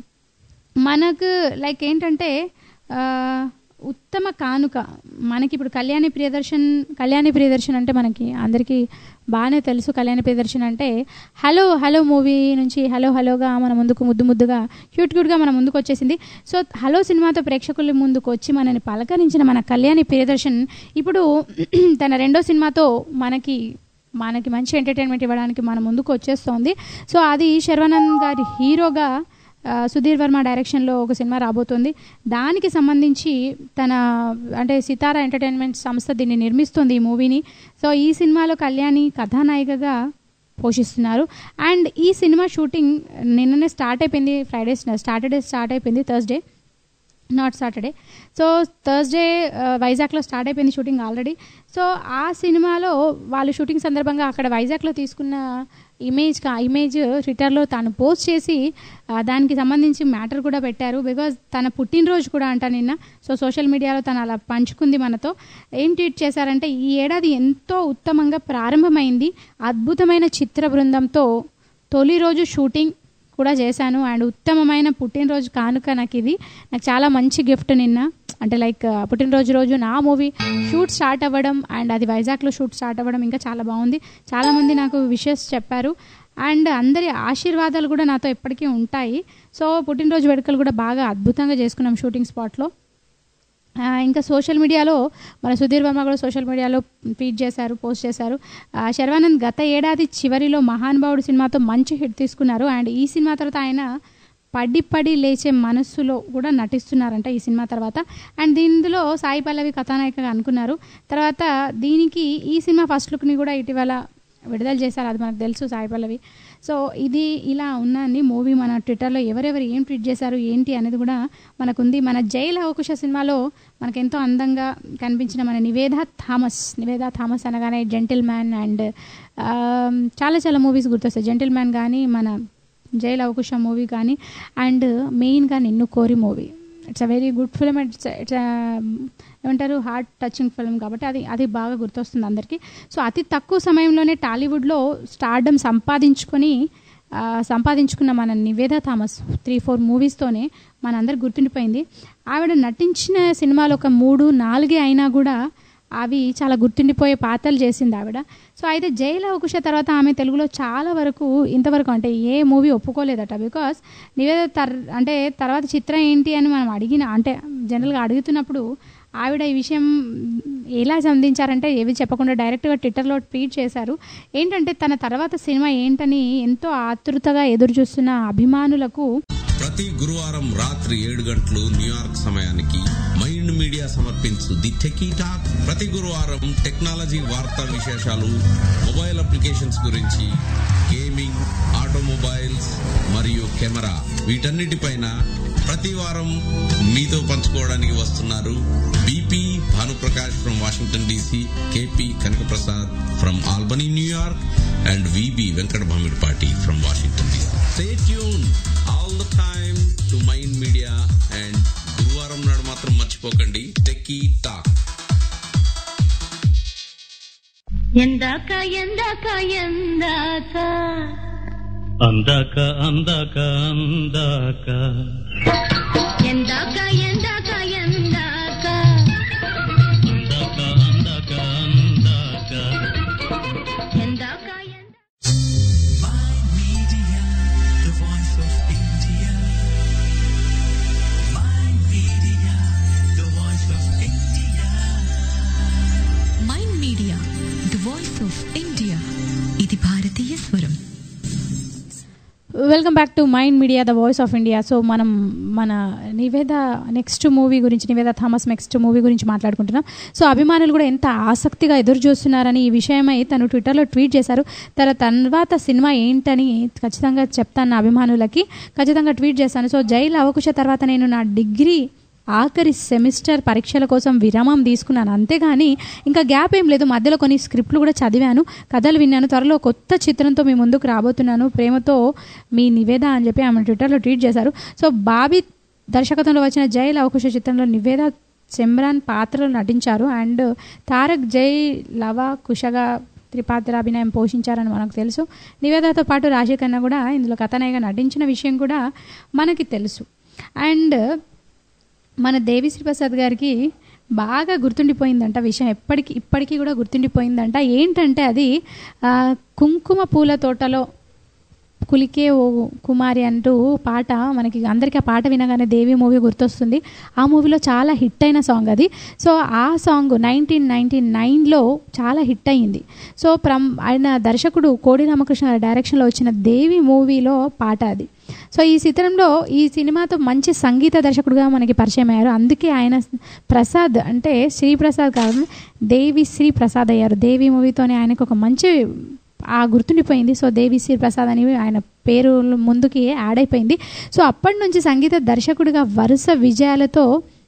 మనకు లైక్ ఏంటంటే ఆ, ఉత్తమ కానుక మనకి ఇప్పుడు కళ్యాణి ప్రియదర్శన్ కళ్యాణి ప్రియదర్శన్ అంటే మనకి అందరికీ బాగానే తెలుసు కళ్యాణి ప్రియదర్శన్ అంటే హలో హలో మూవీ నుంచి హలో హలోగా మన ముందుకు ముద్దు ముద్దుగా క్యూట్ క్యూట్గా మన ముందుకు వచ్చేసింది సో హలో సినిమాతో ప్రేక్షకుల ముందుకు వచ్చి మనని పలకరించిన మన కళ్యాణి ప్రియదర్శన్ ఇప్పుడు తన రెండో సినిమాతో మనకి మనకి మంచి ఎంటర్టైన్మెంట్ ఇవ్వడానికి మన ముందుకు వచ్చేస్తోంది సో అది శర్వానంద్ గారి హీరోగా ఆ, సుధీర్ వర్మ డైరెక్షన్లో ఒక సినిమా రాబోతుంది దానికి సంబంధించి తన అంటే సితారా ఎంటర్టైన్మెంట్ సంస్థ దీన్ని నిర్మిస్తుంది ఈ మూవీని సో ఈ సినిమాలో కళ్యాణి కథానాయికగా పోషిస్తున్నారు అండ్ ఈ సినిమా షూటింగ్ నిన్ననే స్టార్ట్ అయిపోయింది ఫ్రైడే సాటర్డే స్టార్ట్ అయిపోయింది Thursday not Saturday so Thursday వైజాగ్లో స్టార్ట్ అయిపోయింది షూటింగ్ ఆల్రెడీ సో ఆ సినిమాలో వాళ్ళు షూటింగ్ సందర్భంగా అక్కడ వైజాగ్లో తీసుకున్న ఇమేజ్ ఆ ఇమేజ్ ట్విట్టర్లో తాను పోస్ట్ చేసి ఆ, దానికి సంబంధించి మ్యాటర్ కూడా పెట్టారు బికాజ్ తన పుట్టినరోజు కూడా అంట నిన్న సో సోషల్ మీడియాలో తను అలా పంచుకుంది మనతో ఏం ట్వీట్ చేశారంటే ఈ ఏడాది ఎంతో ఉత్తమంగా ప్రారంభమైంది అద్భుతమైన చిత్ర బృందంతో తొలి రోజు షూటింగ్ కూడా చేశాను అండ్ ఉత్తమమైన పుట్టినరోజు కానుక నాకు ఇది నాకు చాలా మంచి గిఫ్ట్ నిన్న అంటే లైక్ పుట్టినరోజు రోజు నా మూవీ షూట్ స్టార్ట్ అవ్వడం అండ్ అది వైజాగ్లో షూట్ స్టార్ట్ అవ్వడం ఇంకా చాలా బాగుంది చాలామంది నాకు విషెస్ చెప్పారు అండ్ అందరి ఆశీర్వాదాలు కూడా నాతో ఎప్పటికీ ఉంటాయి సో పుట్టినరోజు వేడుకలు కూడా బాగా అద్భుతంగా చేసుకున్నాం షూటింగ్ స్పాట్లో ఆ, ఇంకా సోషల్ మీడియాలో మన సుధీర్ వర్మ కూడా సోషల్ మీడియాలో ట్వీట్ చేశారు పోస్ట్ చేశారు ఆ, శర్వానంద్ గత ఏడాది చివరిలో మహానుభావుడు సినిమాతో మంచి హిట్ తీసుకున్నారు అండ్ ఈ సినిమా తర్వాత ఆయన పడి పడి లేచే మనస్సులో కూడా నటిస్తున్నారంట ఈ సినిమా తర్వాత అండ్ ఇందులో సాయి పల్లవి కథానాయికగా అనుకున్నారు తర్వాత దీనికి ఈ సినిమా ఫస్ట్ లుక్ని కూడా ఇటీవల విడుదల చేశారు అది మనకు తెలుసు సాయి పల్లవి సో ఇది ఇలా ఉన్నది మూవీ మన ట్విట్టర్లో ఎవరెవరు ఏం ట్వీట్ చేశారు ఏంటి అనేది కూడా మనకుంది మన జైల్ అవకుశ సినిమాలో మనకు ఎంతో అందంగా కనిపించిన మన నివేద థామస్ నివేద థామస్ అనగానే జెంటిల్ మ్యాన్ అండ్ చాలా చాలా మూవీస్ గుర్తొస్తాయి జెంటిల్ మ్యాన్ కానీ మన జైల్ అవకుశ మూవీ కానీ అండ్ మెయిన్గా Ninnu Kori movie it's a very good film it's it's ఏమంటారు హార్ట్ టచింగ్ ఫిలిం కాబట్టి అది అది బాగా గుర్తొస్తుంది అందరికీ సో అతి తక్కువ సమయంలోనే టాలీవుడ్లో స్టార్డమ్ సంపాదించుకొని ఆ, సంపాదించుకున్న మన నివేద థామస్ త్రీ ఫోర్ మూవీస్తోనే మనందరికి గుర్తుండిపోయింది ఆవిడ నటించిన సినిమాలు ఒక మూడు నాలుగే అయినా కూడా అవి చాలా గుర్తుండిపోయే పాత్రలు చేసింది ఆవిడ సో అయితే జైల అవకుశ తర్వాత ఆమె తెలుగులో చాలా వరకు ఇంతవరకు అంటే ఏ మూవీ ఒప్పుకోలేదట బికాస్ నివేద తర్ అంటే తర్వాత చిత్రం ఏంటి అని మనం అడిగిన అంటే జనరల్గా అడుగుతున్నప్పుడు ఆవిడ ఈ విషయం ఎలా సంధించారంటే ఏవి చెప్పకుండా డైరెక్ట్గా ట్విట్టర్లో ట్వీట్ చేశారు ఏంటంటే తన తర్వాత సినిమా ఏంటని ఎంతో ఆతృతగా ఎదురు చూస్తున్న అభిమానులకు ప్రతి గురువారం రాత్రి ఏడు గంటలు న్యూయార్క్ సమయానికి మైండ్ మీడియా సమర్పించు ది టెకీ టాక్ ప్రతి గురువారం టెక్నాలజీ వార్తా విశేషాలు మొబైల్ అప్లికేషన్స్ గురించి గేమింగ్ ఆటోమొబైల్స్ మరియు కెమెరా వీటన్నిటిపైన ప్రతి వారం మీతో పంచుకోవడానికి వస్తున్నారు BP Bhanuprakash from Washington DC KP Kanakaprasad from Albany New York and VB Venkata Bhamidipati from Washington DC stay tune all the time to Mind Media and గురువారం నాడు మాత్రం మర్చిపోకండి టెకీ టాక్ ఎందాక ఎందాక ఎందాక అందాక అందాక అందాక ఎందాక ఎందాక ఎందాక అందాక అందాక అందాక ఎందాక ఎందాక Mind Media, the voice of India. Mind Media, the voice of India. Mind Media the voice of India ఇది భారతీయ స్వరం welcome back to Mind Media the voice of India so మనం మన నివేద నెక్స్ట్ మూవీ గురించి నివేద థామస్ నెక్స్ట్ మూవీ గురించి మాట్లాడుకుంటున్నాం so అభిమానులు కూడా ఎంత ఆసక్తిగా ఎదురు చూస్తున్నారని ఈ విషయమై తను ట్విట్టర్లో ట్వీట్ చేశారు తన తర్వాత సినిమా ఏంటని ఖచ్చితంగా చెప్తాను నా అభిమానులకి ఖచ్చితంగా ట్వీట్ చేశాను సో జైలు అవకుశ తర్వాత నేను నా డిగ్రీ ఆఖరి సెమిస్టర్ పరీక్షల కోసం విరామం తీసుకున్నాను అంతేగాని ఇంకా గ్యాప్ ఏం లేదు మధ్యలో కొన్ని స్క్రిప్ట్లు కూడా చదివాను కథలు విన్నాను త్వరలో కొత్త చిత్రంతో మీ ముందుకు రాబోతున్నాను ప్రేమతో మీ నివేద అని చెప్పి ఆమె ట్విట్టర్లో ట్వీట్ చేశారు సో బాబీ దర్శకత్వంలో వచ్చిన జైల్ అవకుశ చిత్రంలో నివేద సెమ్రాన్ పాత్రలో నటించారు అండ్ తారక్ జై లవ కుషగా త్రిపాత్రాభినయం పోషించారని మనకు తెలుసు నివేదతో పాటు రాజీ ఖన్నా కూడా ఇందులో కథనాయిగా నటించిన విషయం కూడా మనకి తెలుసు అండ్ మన దేవిశ్రీ ప్రసాద్ గారికి బాగా గుర్తుండిపోయిందంట విషయం ఎప్పటికి ఇప్పటికీ కూడా గుర్తుండిపోయిందంట ఏంటంటే అది ఆ, కుంకుమ పూల తోటలో కులికే ఓ కుమారి అంటూ పాట మనకి అందరికీ ఆ పాట వినగానే దేవి మూవీ గుర్తొస్తుంది ఆ మూవీలో చాలా హిట్ అయిన సాంగ్ అది సో ఆ సాంగ్ నైన్టీన్ నైన్టీ నైన్లో చాలా హిట్ అయ్యింది సో ప్రమ్ ఆయన దర్శకుడు కోడి రామకృష్ణ గారి డైరెక్షన్లో వచ్చిన దేవి మూవీలో పాట అది సో ఈ చిత్రంలో ఈ సినిమాతో మంచి సంగీత దర్శకుడుగా మనకి పరిచయం అయ్యారు అందుకే ఆయన ప్రసాద్ అంటే శ్రీ ప్రసాద్ కాదు దేవి శ్రీ ప్రసాద్ అయ్యారు దేవి మూవీతోనే ఆయనకు ఒక మంచి ఆ గుర్తుండిపోయింది సో దేవి శ్రీ ప్రసాద్ అని ఆయన పేరు ముందుకి యాడ్ అయిపోయింది సో అప్పటి నుంచి సంగీత దర్శకుడిగా వరుస విజయాలతో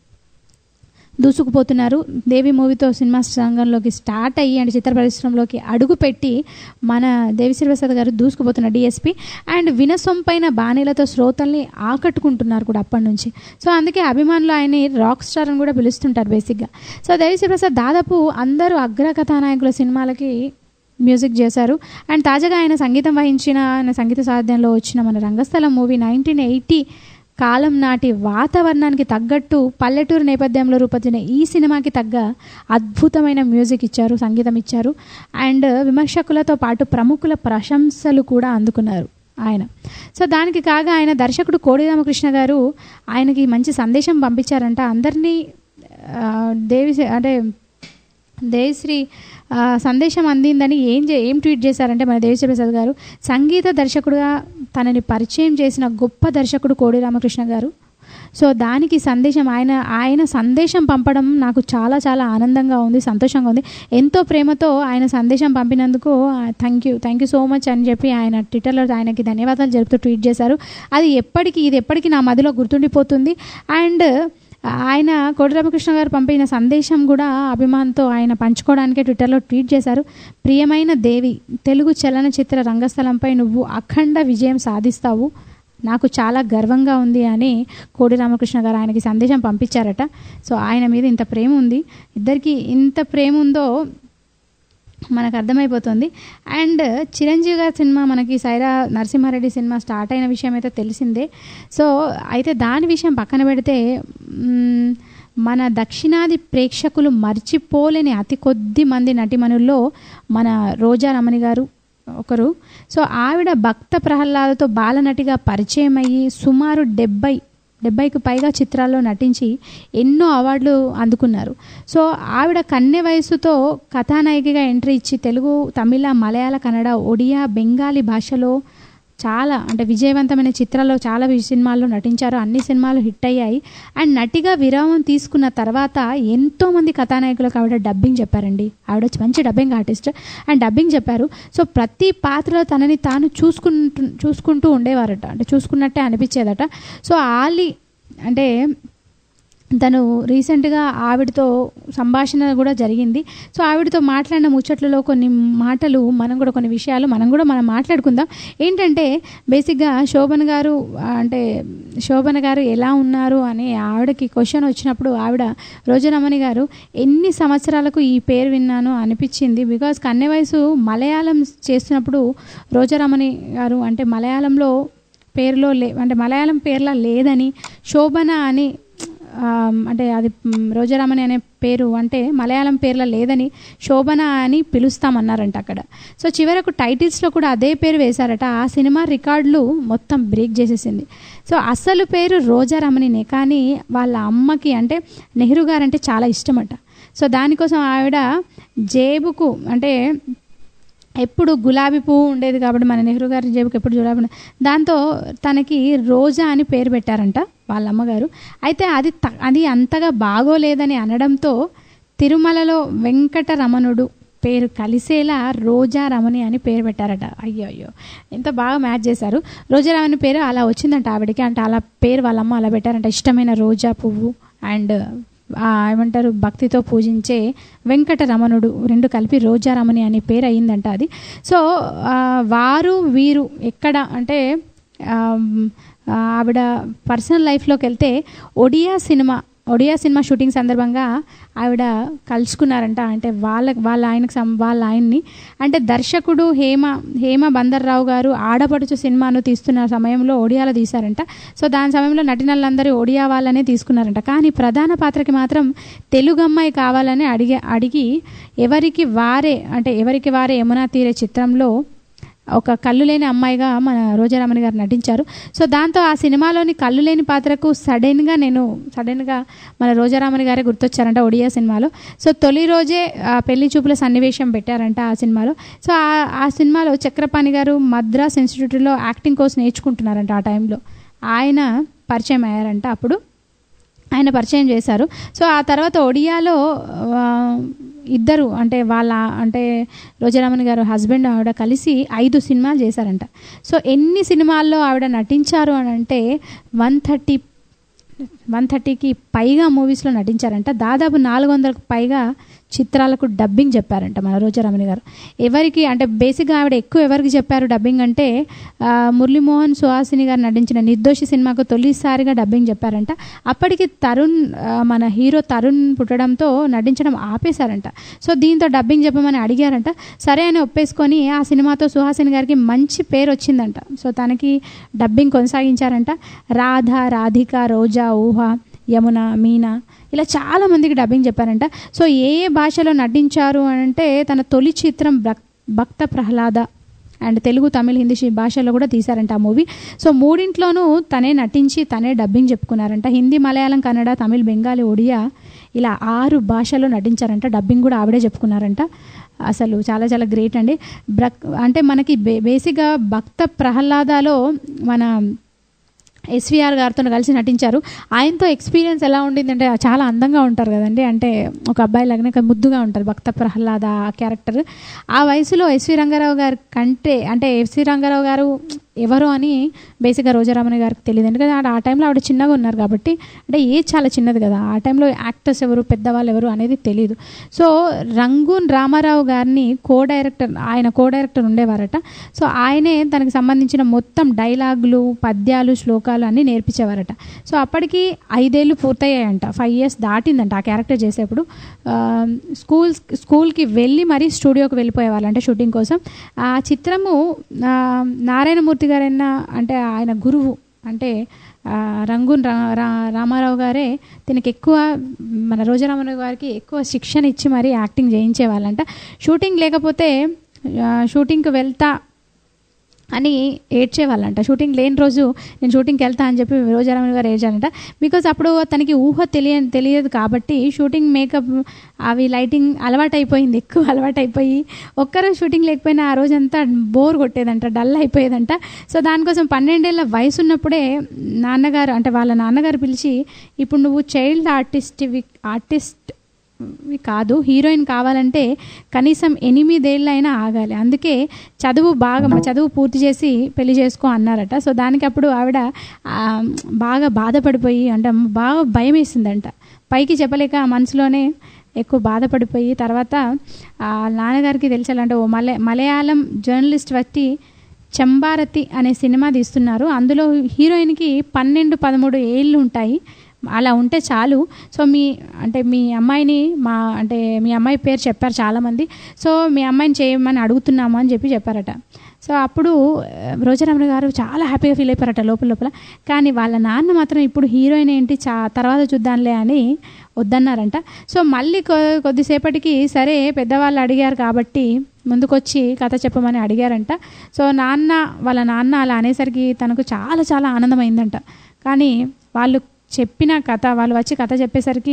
దూసుకుపోతున్నారు దేవి మూవీతో సినిమా రంగంలోకి స్టార్ట్ అయ్యి అండ్ చిత్ర పరిశ్రమలోకి అడుగుపెట్టి మన దేవిశ్రీ ప్రసాద్ గారు దూసుకుపోతున్న డిఎస్పి అండ్ వినసొంపైన బాణీలతో శ్రోతల్ని ఆకట్టుకుంటున్నారు కూడా అప్పటి నుంచి సో అందుకే అభిమానులు ఆయన్ని రాక్ స్టార్ అని కూడా పిలుస్తుంటారు బేసిక్గా సో దేవిశ్రీ ప్రసాద్ దాదాపు అందరూ అగ్ర కథానాయకుల సినిమాలకి మ్యూజిక్ చేశారు అండ్ తాజాగా ఆయన సంగీతం వహించిన ఆయన సంగీత సాధ్యంలో వచ్చిన మన రంగస్థలం మూవీ నైన్టీన్ ఎయిటీ కాలం నాటి వాతావరణానికి తగ్గట్టు పల్లెటూరు నేపథ్యంలో రూపొందిన ఈ సినిమాకి తగ్గ అద్భుతమైన మ్యూజిక్ ఇచ్చారు సంగీతం ఇచ్చారు అండ్ విమర్శకులతో పాటు ప్రముఖుల ప్రశంసలు కూడా అందుకున్నారు ఆయన సో దానికి కాగా ఆయన దర్శకుడు కోడి రామకృష్ణ గారు ఆయనకి మంచి సందేశం పంపించారంట అందరినీ ఆ, దేవి అంటే దేవిశ్రీ ఆ, సందేశం అందిందని ఏం చే ఏం ట్వీట్ చేశారంటే మన దేవిశ్రీ ప్రసాద్ గారు సంగీత దర్శకుడుగా తనని పరిచయం చేసిన గొప్ప దర్శకుడు కోడి రామకృష్ణ గారు సో దానికి సందేశం ఆయన ఆయన సందేశం పంపడం నాకు చాలా చాలా ఆనందంగా ఉంది సంతోషంగా ఉంది ఎంతో ప్రేమతో ఆయన సందేశం పంపినందుకు thank you thank you so much అని చెప్పి ఆయన ట్విట్టర్లో ఆయనకి ధన్యవాదాలు జరుపుతూ ట్వీట్ చేశారు అది ఎప్పటికీ ఇది ఎప్పటికీ నా మదిలో గుర్తుండిపోతుంది అండ్ ఆయన కోడి రామకృష్ణ గారు పంపిన సందేశం కూడా అభిమానంతో ఆయన పంచుకోవడానికే ట్విట్టర్లో ట్వీట్ చేశారు ప్రియమైన దేవి తెలుగు చలనచిత్ర రంగస్థలంపై నువ్వు అఖండ విజయం సాధిస్తావు నాకు చాలా గర్వంగా ఉంది అని కోడి రామకృష్ణ గారు ఆయనకి సందేశం పంపించారట సో ఆయన మీద ఇంత ప్రేమ ఉంది ఇద్దరికి ఇంత ప్రేమ ఉందో మనకు అర్థమైపోతుంది అండ్ చిరంజీవి గారి సినిమా మనకి సైరా నరసింహారెడ్డి సినిమా స్టార్ట్ అయిన విషయం అయితే తెలిసిందే సో అయితే దాని విషయం పక్కన పెడితే మ్మ్, మన దక్షిణాది ప్రేక్షకులు మర్చిపోలేని అతి కొద్ది మంది నటిమణుల్లో మన రోజా రమణి గారు ఒకరు సో ఆవిడ భక్త ప్రహ్లాదతో బాలనటిగా పరిచయం అయ్యి సుమారు డెబ్బై డెబ్బైకి పైగా చిత్రాల్లో నటించి ఎన్నో అవార్డులు అందుకున్నారు సో ఆవిడ కన్నె వయసుతో కథానాయికగా ఎంట్రీ ఇచ్చి తెలుగు తమిళ మలయాళ కన్నడ ఒడియా బెంగాలీ భాషలో చాలా అంటే విజయవంతమైన చిత్రాల్లో చాలా వి- సినిమాల్లో నటించారు అన్ని సినిమాలు హిట్ అయ్యాయి అండ్ నటిగా విరామం తీసుకున్న తర్వాత ఎంతోమంది కథానాయకులకు ఆవిడ డబ్బింగ్ చెప్పారండి ఆవిడ మంచి డబ్బింగ్ ఆర్టిస్ట్ అండ్ డబ్బింగ్ చెప్పారు సో ప్రతి పాత్రలో తనని తాను చూసుకుంటూ చూసుకుంటూ ఉండేవారట అంటే చూసుకున్నట్టే అనిపించేదట సో ఆలి అంటే తను రీసెంట్గా ఆవిడతో సంభాషణ కూడా జరిగింది సో ఆవిడతో మాట్లాడిన ముచ్చట్లలో కొన్ని మాటలు మనం కూడా కొన్ని విషయాలు మనం కూడా మనం మాట్లాడుకుందాం ఏంటంటే బేసిక్గా శోభన్ గారు ఆ, అంటే శోభన్ గారు ఎలా ఉన్నారు అని ఆవిడకి క్వశ్చన్ వచ్చినప్పుడు ఆవిడ రోజరమణి గారు ఎన్ని సంవత్సరాలకు ఈ పేరు విన్నాను అనిపించింది బికాజ్ కన్నె వయసు మలయాళం చేస్తున్నప్పుడు రోజరమణి గారు అంటే మలయాళంలో పేరులో లే అంటే మలయాళం పేర్లా లేదని శోభన అని ఆమ్, అంటే అది మ్, రోజారామని అనే పేరు అంటే మలయాళం పేర్ల లేదని శోభన అని పిలుస్తామన్నారంట అక్కడ సో చివరకు టైటిల్స్లో కూడా అదే పేరు వేశారట ఆ సినిమా రికార్డులు మొత్తం బ్రేక్ చేసేసింది సో అసలు పేరు రోజారమణినే కానీ వాళ్ళ అమ్మకి అంటే నెహ్రూ గారు అంటే చాలా ఇష్టమట సో దానికోసం ఆవిడ జేబుకు అంటే ఎప్పుడు గులాబీ పువ్వు ఉండేది కాబట్టి మన నెహ్రూ గారి జేబుకి ఎప్పుడు గులాబీ ఉండే- దాంతో తనకి రోజా అని పేరు పెట్టారంట వాళ్ళ అమ్మగారు అయితే అది త- అది అంతగా బాగోలేదని అనడంతో తిరుమలలో వెంకటరమణుడు పేరు కలిసేలా రోజా రమణి అని పేరు పెట్టారట అయ్యో అయ్యో ఎంత బాగా మ్యాచ్ చేశారు రోజా రమణి పేరు అలా వచ్చిందంట ఆవిడకి అంటే అలా పేరు వాళ్ళ అమ్మ అలా పెట్టారంట ఇష్టమైన రోజా పువ్వు అండ్ ఆ, ఏమంటారు భక్తితో పూజించే వెంకటరమణుడు రెండు కలిపి రోజారమణి అనే పేరు అయిందంట అది సో ఆ, వారు వీరు ఎక్కడ అంటే ఆమ్, ఆ, ఆవిడ పర్సనల్ లైఫ్లోకి వెళ్తే ఒడియా సినిమా ఒడియా సినిమా షూటింగ్ సందర్భంగా ఆవిడ కలుసుకున్నారంట అంటే వాళ్ళ వాళ్ళ ఆయనకు సం వాళ్ళ ఆయన్ని అంటే దర్శకుడు హేమ హేమ బందర్రావు గారు ఆడపడుచు సినిమాను తీస్తున్న సమయంలో ఒడియాలో తీశారంట సో దాని సమయంలో నటినలందరూ ఒడియా వాళ్ళనే తీసుకున్నారంట కానీ ప్రధాన పాత్రకి మాత్రం తెలుగు అమ్మాయి కావాలని అడిగి అడిగి ఎవరికి వారే అంటే ఎవరికి వారే యమునా తీరే చిత్రంలో ఒక కళ్ళు లేని అమ్మాయిగా మన రోజారామణి గారు నటించారు సో దాంతో ఆ సినిమాలోని కళ్ళు లేని పాత్రకు సడన్గా నేను సడన్గా మన రోజారామణి గారే గుర్తొచ్చారంట ఒడియా సినిమాలో సో తొలి రోజే ఆ పెళ్లి చూపుల సన్నివేశం పెట్టారంట ఆ సినిమాలో సో ఆ ఆ సినిమాలో చక్రపాణి గారు మద్రాస్ ఇన్స్టిట్యూట్లో యాక్టింగ్ కోర్స్ నేర్చుకుంటున్నారంట ఆ టైంలో ఆయన పరిచయం అయ్యారంట అప్పుడు ఆయన పరిచయం చేశారు సో ఆ తర్వాత ఒడియాలో ఆ, ఇద్దరు అంటే వాళ్ళ అంటే రోజారామన్ గారు హస్బెండ్ ఆవిడ కలిసి ఐదు సినిమాలు చేశారంట సో ఎన్ని సినిమాల్లో ఆవిడ నటించారు అని అంటే వన్ థర్టీ వన్ థర్టీకి పైగా మూవీస్లో నటించారంట దాదాపు నాలుగు వందలకు పైగా చిత్రాలకు డబ్బింగ్ చెప్పారంట మన రోజారమణి గారు ఎవరికి అంటే బేసిక్గా ఆవిడ ఎక్కువ ఎవరికి చెప్పారు డబ్బింగ్ అంటే ఆ, మురళీమోహన్ సుహాసిని గారు నటించిన నిర్దోషి సినిమాకు తొలిసారిగా డబ్బింగ్ చెప్పారంట అప్పటికి తరుణ్ ఆ, మన హీరో తరుణ్ పుట్టడంతో నటించడం ఆపేశారంట సో దీంతో డబ్బింగ్ చెప్పమని అడిగారంట సరే అని ఒప్పేసుకొని ఆ సినిమాతో సుహాసిని గారికి మంచి పేరు వచ్చిందంట సో తనకి డబ్బింగ్ కొనసాగించారంట రాధ రాధిక రోజా ఊహ యమున మీనా ఇలా చాలా మందికి డబ్బింగ్ చెప్పారంట సో ఏ ఏ భాషలో నటించారు అని అంటే తన తొలి చిత్రం భక్- భక్త ప్రహ్లాద అండ్ తెలుగు తమిళ్ హిందీ షి- భాషల్లో కూడా తీశారంట ఆ మూవీ సో మూడింట్లోనూ తనే నటించి తనే డబ్బింగ్ చెప్పుకున్నారంట హిందీ మలయాళం కన్నడ తమిళ్ బెంగాలీ ఒడియా ఇలా ఆరు భాషల్లో నటించారంట డబ్బింగ్ కూడా ఆవిడే చెప్పుకున్నారంట అసలు చాలా చాలా గ్రేట్ అండి బ్రక్ అంటే మనకి బే బేసిక్గా భక్త ప్రహ్లాదాలో మన ఎస్విఆర్ గారితో కలిసి నటించారు ఆయనతో ఎక్స్పీరియన్స్ ఎలా ఉండిందంటే చాలా అందంగా ఉంటారు కదండి అంటే ఒక అబ్బాయి లాగానే కానీ ముద్దుగా ఉంటారు భక్త ప్రహ్లాద ఆ క్యారెక్టర్ ఆ వయసులో ఎస్వి రంగారావు గారి కంటే అంటే ఎస్వి రంగారావు గారు ఎవరు అని బేసిక్గా రోజారామన్ గారికి తెలియదు ఎందుకంటే ఆ- ఆ టైంలో ఆవిడ చిన్నగా ఉన్నారు కాబట్టి అంటే ఏజ్ చాలా చిన్నది కదా ఆ టైంలో యాక్టర్స్ ఎవరు పెద్దవాళ్ళు ఎవరు అనేది తెలియదు సో రంగూన్ రామారావు గారిని కో డైరెక్టర్ ఆయన కో డైరెక్టర్ ఉండేవారట సో ఆయనే తనకి సంబంధించిన మొత్తం డైలాగులు పద్యాలు శ్లోకాలు అన్నీ నేర్పించేవారట సో అప్పటికి ఐదేళ్ళు పూర్తయ్యాయంట ఫైవ్ ఇయర్స్ దాటిందంట ఆ క్యారెక్టర్ చేసేప్పుడు ఆ, స్కూల్ స్కూల్కి వెళ్ళి మరీ స్టూడియోకి వెళ్ళిపోయేవాళ్ళు అంటే షూటింగ్ కోసం ఆ చిత్రము ఆ, నారాయణమూర్తి గారైన అంటే ఆయన గురువు అంటే ఆ, రంగూన్ రా రా- రామారావు గారే దీనికి ఎక్కువ మన రోజారామారావు గారికి ఎక్కువ శిక్షణ ఇచ్చి మరీ యాక్టింగ్ చేయించేవాళ్ళంట షూటింగ్ లేకపోతే ఆ, షూటింగ్కి వెళ్తా అని ఏడ్చేవాళ్ళంట షూటింగ్ లేని రోజు నేను షూటింగ్కి వెళ్తా అని చెప్పి రోజారామన్ గారు ఏడ్చారంట బికాజ్ అప్పుడు తనకి ఊహ తెలియ తెలియదు కాబట్టి షూటింగ్ మేకప్ అవి లైటింగ్ అలవాటైపోయింది ఎక్కువ అలవాటైపోయి ఒక్కరోజు షూటింగ్ లేకపోయినా ఆ రోజంతా బోర్ కొట్టేదంట డల్ అయిపోయేదంట సో దానికోసం పన్నెండేళ్ల వయసు ఉన్నప్పుడే నాన్నగారు అంటే వాళ్ళ నాన్నగారు పిలిచి ఇప్పుడు నువ్వు చైల్డ్ ఆర్టిస్ట్ ఆర్టిస్ట్ ఇవి కాదు హీరోయిన్ కావాలంటే కనీసం ఎనిమిదేళ్ళైనా ఆగాలి అందుకే చదువు బాగా చదువు పూర్తి చేసి పెళ్లి చేసుకో అన్నారట సో దానికి అప్పుడు ఆవిడ ఆ, బాగా బాధపడిపోయి అంటే బాగా భయం వేసిందంట పైకి చెప్పలేక మనసులోనే ఎక్కువ బాధపడిపోయి తర్వాత ఆ నాన్నగారికి తెలిసాలంటే ఓ మలయ మలయాళం జర్నలిస్ట్ వచ్చి చంబారతి అనే సినిమా తీస్తున్నారు అందులో హీరోయిన్కి పన్నెండు పదమూడు ఏళ్ళు ఉంటాయి అలా ఉంటే చాలు సో మీ అంటే మీ అమ్మాయిని మా అంటే మీ అమ్మాయి పేరు చెప్పారు చాలామంది సో మీ అమ్మాయిని చేయమని అడుగుతున్నాము అని చెప్పి చెప్పారట సో అప్పుడు ఆ, రోజారామన్ గారు చాలా హ్యాపీగా ఫీల్ అయిపోయారట లోపల లోపల కానీ వాళ్ళ నాన్న మాత్రం ఇప్పుడు హీరోయిన్ ఏంటి చా తర్వాత చూద్దాంలే అని వద్దన్నారంట సో మళ్ళీ కొ కొద్దిసేపటికి సరే పెద్దవాళ్ళు అడిగారు కాబట్టి ముందుకొచ్చి కథ చెప్పమని అడిగారంట సో నాన్న వాళ్ళ నాన్న అలా అనేసరికి తనకు చాలా చాలా ఆనందమైందంట కానీ వాళ్ళు చెప్పిన కథ వాళ్ళు వచ్చి కథ చెప్పేసరికి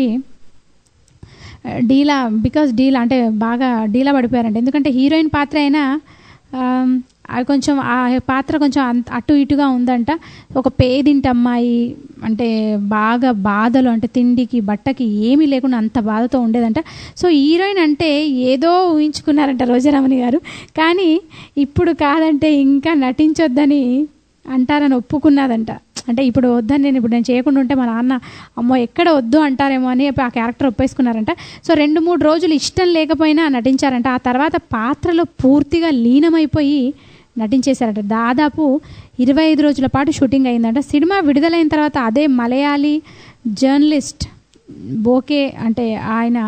డీలా బికాస్ డీలా అంటే బాగా డీలా పడిపోయారంట ఎందుకంటే హీరోయిన్ పాత్ర అయినా ఆమ్, అది కొంచెం ఆ పాత్ర కొంచెం అంత అటు ఇటుగా ఉందంట ఒక పేదింటి అమ్మాయి అంటే బాగా బాధలు అంటే తిండికి బట్టకి ఏమీ లేకుండా అంత బాధతో ఉండేదంట సో హీరోయిన్ అంటే ఏదో ఊహించుకున్నారంట రోజారామణి గారు కానీ ఇప్పుడు కాదంటే ఇంకా నటించొద్దని అంటారని ఒప్పుకున్నదంట అంటే ఇప్పుడు వద్దని నేను ఇప్పుడు నేను చేయకుండా ఉంటే మా నాన్న అమ్మో ఎక్కడ వద్దు అంటారేమో అని ఆ క్యారెక్టర్ ఒప్పేసుకున్నారంట సో రెండు మూడు రోజులు ఇష్టం లేకపోయినా నటించారంట ఆ తర్వాత పాత్రలో పూర్తిగా లీనమైపోయి నటించేశారట దాదాపు ఇరవై ఐదు రోజుల పాటు షూటింగ్ అయిందంట సినిమా విడుదలైన తర్వాత అదే మలయాళీ జర్నలిస్ట్ బోకే అంటే ఆయన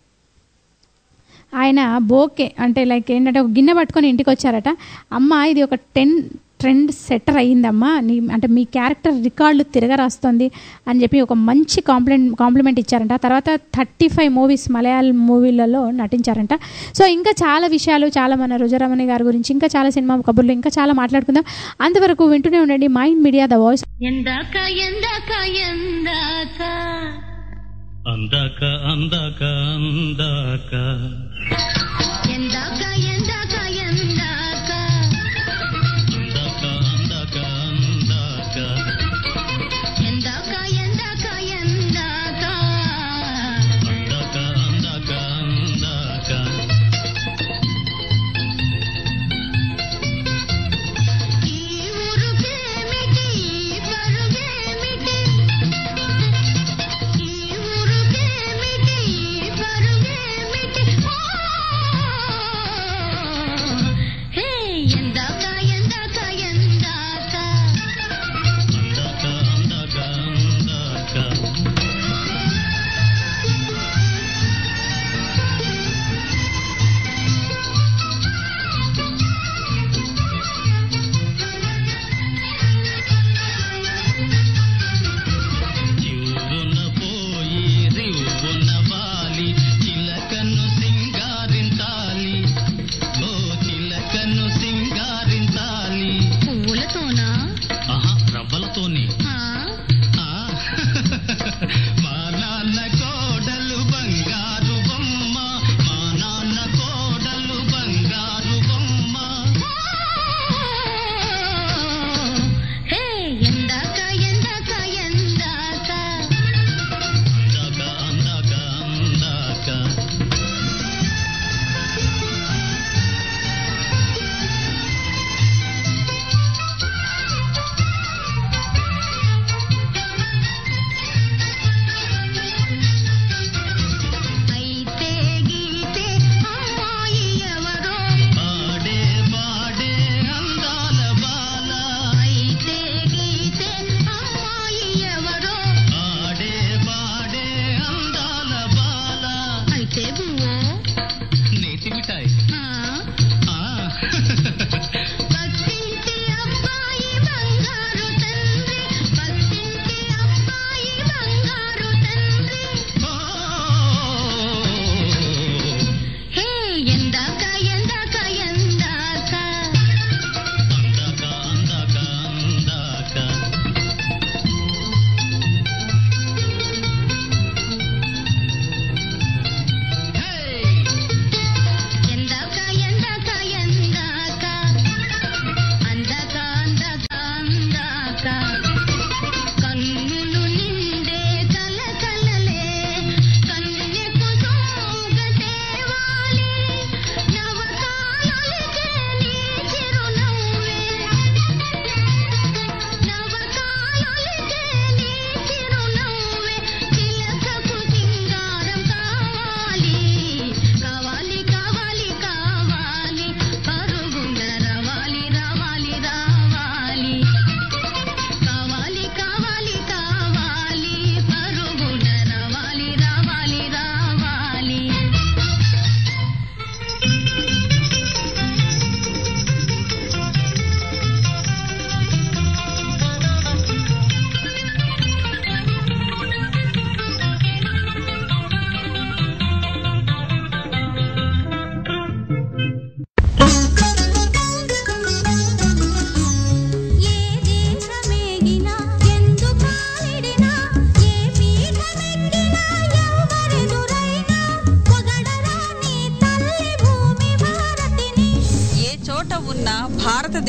ఆయన బోకే అంటే లైక్ ఏంటంటే ఒక గిన్నె పట్టుకొని ఇంటికి వచ్చారట అమ్మ ఇది ఒక టెన్ ట్రెండ్ సెటర్ అయ్యిందమ్మా నీ అంటే మీ క్యారెక్టర్ రికార్డులు తిరగరాస్తుంది అని చెప్పి ఒక మంచి కాంప్లిమెంట్ కాంప్లిమెంట్ ఇచ్చారంట ఆ తర్వాత థర్టీ ఫైవ్ మూవీస్ మలయాళం మూవీలలో నటించారంట సో ఇంకా చాలా విషయాలు చాలా మన రుజరమణి గారి గురించి ఇంకా చాలా సినిమా కబుర్లు ఇంకా చాలా మాట్లాడుకుందాం అంతవరకు వింటూనే ఉండండి మైండ్ మీడియా ద వాయిస్ ఎందాక ఎందాక ఎందాక అందాక అందాక అందాక ఎందాక ఎందాక ఎందాక అందాక అందాక అందాక ఎందాక ఎందాక ఎందాక అందాక అందాక అందాక ఈ ఊరుకేమిటి ఈ పరుగేమిటి ఈ ఊరుకేమిటి ఈ పరుగేమిటి ఓ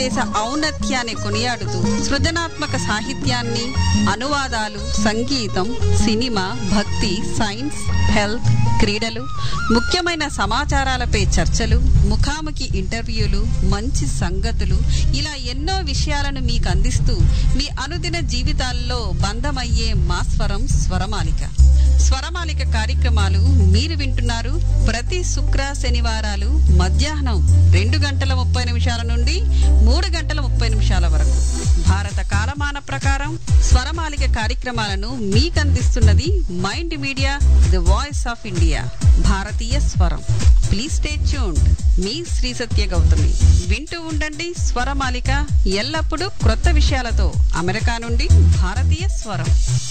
భారతదేశ ఔన్నత్యాన్ని కొనియాడుతూ సృజనాత్మక సాహిత్యాన్ని అనువాదాలు సంగీతం సినిమా భక్తి సైన్స్ హెల్త్ క్రీడలు ముఖ్యమైన సమాచారాలపై చర్చలు ముఖాముఖి ఇంటర్వ్యూలు మంచి సంగతులు ఇలా ఎన్నో విషయాలను మీకు అందిస్తూ మీ అనుదిన జీవితాల్లో బంధమయ్యే మా స్వరం స్వరమాలిక స్వరమాలిక కార్యక్రమాలు మీరు వింటున్నారు ప్రతి శుక్ర శనివారాలు మధ్యాహ్నం రెండు గంటల ముప్పై నిమిషాల నుండి మూడు గంటల ముప్పై నిమిషాల వరకు భారత కాలమాన ప్రకారం స్వరమాలిక కార్యక్రమాలను మీకు అందిస్తున్నది Mind Media the voice of India భారతీయ స్వరం ప్లీజ్ స్టే ట్యూన్డ్ మీ శ్రీ సత్య గౌతమి వింటూ ఉండండి స్వరమాలిక ఎల్లప్పుడూ క్రొత్త విషయాలతో అమెరికా నుండి భారతీయ స్వరం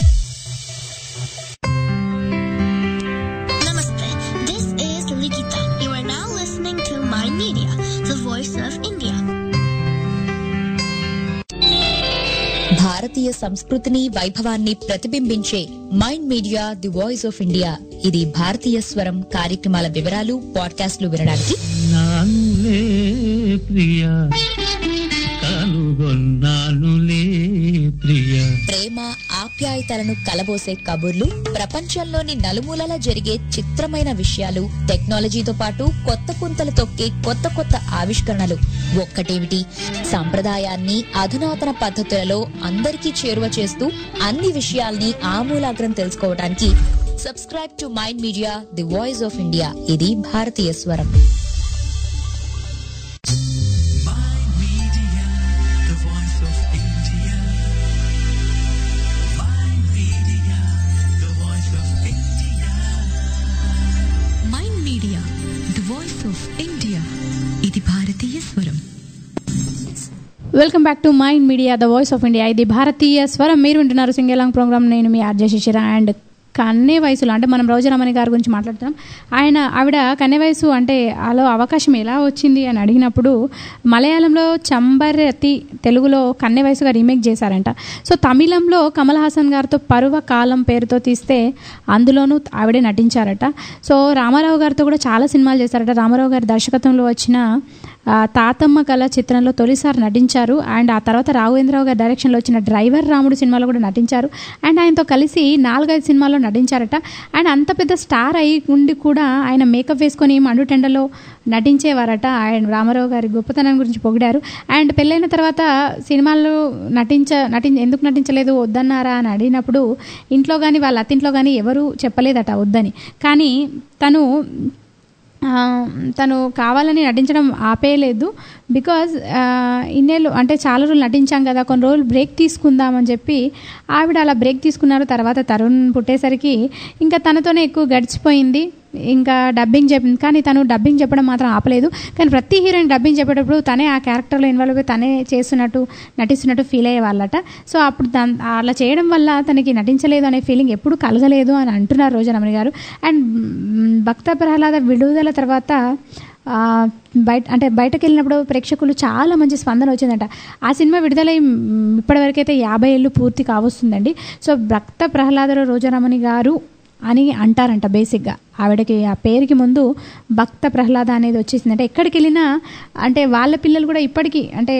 Namaste. This is Likita. You are now listening to My Media, the voice of India. భారతీయ సంస్కృతిని వైభవాన్ని ప్రతిబింబించే Mind Media the voice of India ఇది భారతీయ స్వరం కార్యక్రమాల వివరాలు పాడ్కాస్ట్లు వినడానికి నానులే ప్రియ కనుగొన్నానులే ప్రియ ప్రేమ ఆప్యాయతలను కలబోసే కబుర్లు ప్రపంచంలోని నలుమూలలా జరిగే చిత్రమైన విషయాలు టెక్నాలజీతో పాటు కొత్త పుంతలు తొక్కే కొత్త కొత్త ఆవిష్కరణలు ఒక్కటేమిటి సంప్రదాయాన్ని అధునాతన పద్ధతులలో అందరికీ చేరువ చేస్తూ అన్ని విషయాల్ని ఆమూలాగ్రం తెలుసుకోవడానికి subscribe to Mind Media the voice of India ఇది భారతీయ స్వరం Mind Media, the voice of India. The voice of India Mind Media, the voice of India. ఇది భారతీయ స్వరం welcome back to Mind Media the voice of India ఇది భారతీయ స్వరం మీరు వింటున్నారు సింగేలాంగ్ ప్రోగ్రామ్ నేను మీ ఆర్జే శిశిర అండ్ కన్నే వయసులో అంటే మనం రోజారమణి గారి గురించి మాట్లాడుతున్నాం ఆయన ఆవిడ కన్నే వయసు అంటే అలో అవకాశం ఎలా వచ్చింది అని అడిగినప్పుడు మలయాళంలో చంబరతి తెలుగులో కన్నె వయసుగా రీమేక్ చేశారంట సో తమిళంలో కమల్ హాసన్ గారితో పరువ కాలం పేరుతో తీస్తే అందులోనూ ఆవిడే నటించారట సో రామారావు గారితో కూడా చాలా సినిమాలు చేశారట రామారావు గారి దర్శకత్వంలో వచ్చిన ఆ, తాతమ్మ కళ చిత్రంలో తొలిసారి నటించారు అండ్ ఆ తర్వాత రాఘవేంద్రరావు గారి డైరెక్షన్లో వచ్చిన డ్రైవర్ రాముడు సినిమాలో కూడా నటించారు అండ్ ఆయనతో కలిసి నాలుగైదు సినిమాల్లో నటించారట అండ్ అంత పెద్ద స్టార్ అయి ఉండి కూడా ఆయన మేకప్ వేసుకొని మండు టెండలో నటించేవారట ఆయన రామారావు గారి గొప్పతనం గురించి పొగిడారు అండ్ పెళ్ళైన తర్వాత సినిమాల్లో నటించ నటి ఎందుకు నటించలేదు వద్దన్నారా అని అడిగినప్పుడు ఇంట్లో కానీ వాళ్ళ అత్తింట్లో కానీ ఎవరు చెప్పలేదట వద్దని కానీ తను ఆ, తను కావాలని నటించడం ఆపేయలేదు బికాజ్ ఇన్నేళ్ళు అంటే చాలా రోజులు నటించాం కదా కొన్ని రోజులు బ్రేక్ తీసుకుందామని చెప్పి ఆవిడ అలా బ్రేక్ తీసుకున్నారు తర్వాత తరుణ్ పుట్టేసరికి ఇంకా తనతోనే ఎక్కువ గడిచిపోయింది ఇంకా డబ్బింగ్ చెప్పింది కానీ తను డబ్బింగ్ చెప్పడం మాత్రం ఆపలేదు కానీ ప్రతి హీరోయిన్ డబ్బింగ్ చెప్పేటప్పుడు తనే ఆ క్యారెక్టర్లో ఇన్వాల్వ్ అయి తనే చేస్తున్నట్టు నటిస్తున్నట్టు ఫీల్ అయ్యే వాళ్ళట సో అప్పుడు దాన్ అలా చేయడం వల్ల తనకి నటించలేదు అనే ఫీలింగ్ ఎప్పుడు కలగలేదు అని అంటున్నారు రోజనమణి గారు అండ్ మ్, భక్త ప్రహ్లాద విడుదల తర్వాత ఆ, బయట అంటే బయటకు వెళ్ళినప్పుడు ప్రేక్షకులు చాలా మంచి స్పందన వచ్చిందంట ఆ సినిమా విడుదలై మ్, ఇప్పటివరకైతే యాభై ఏళ్ళు పూర్తి కావస్తుందండి సో భక్త ప్రహ్లాదరావు రోజారమణి గారు అని అంటారంట బేసిక్గా ఆవిడకి ఆ పేరుకి ముందు భక్త ప్రహ్లాద అనేది వచ్చేసింది అంటే ఎక్కడికి వెళ్ళినా అంటే వాళ్ళ పిల్లలు కూడా ఇప్పటికీ అంటే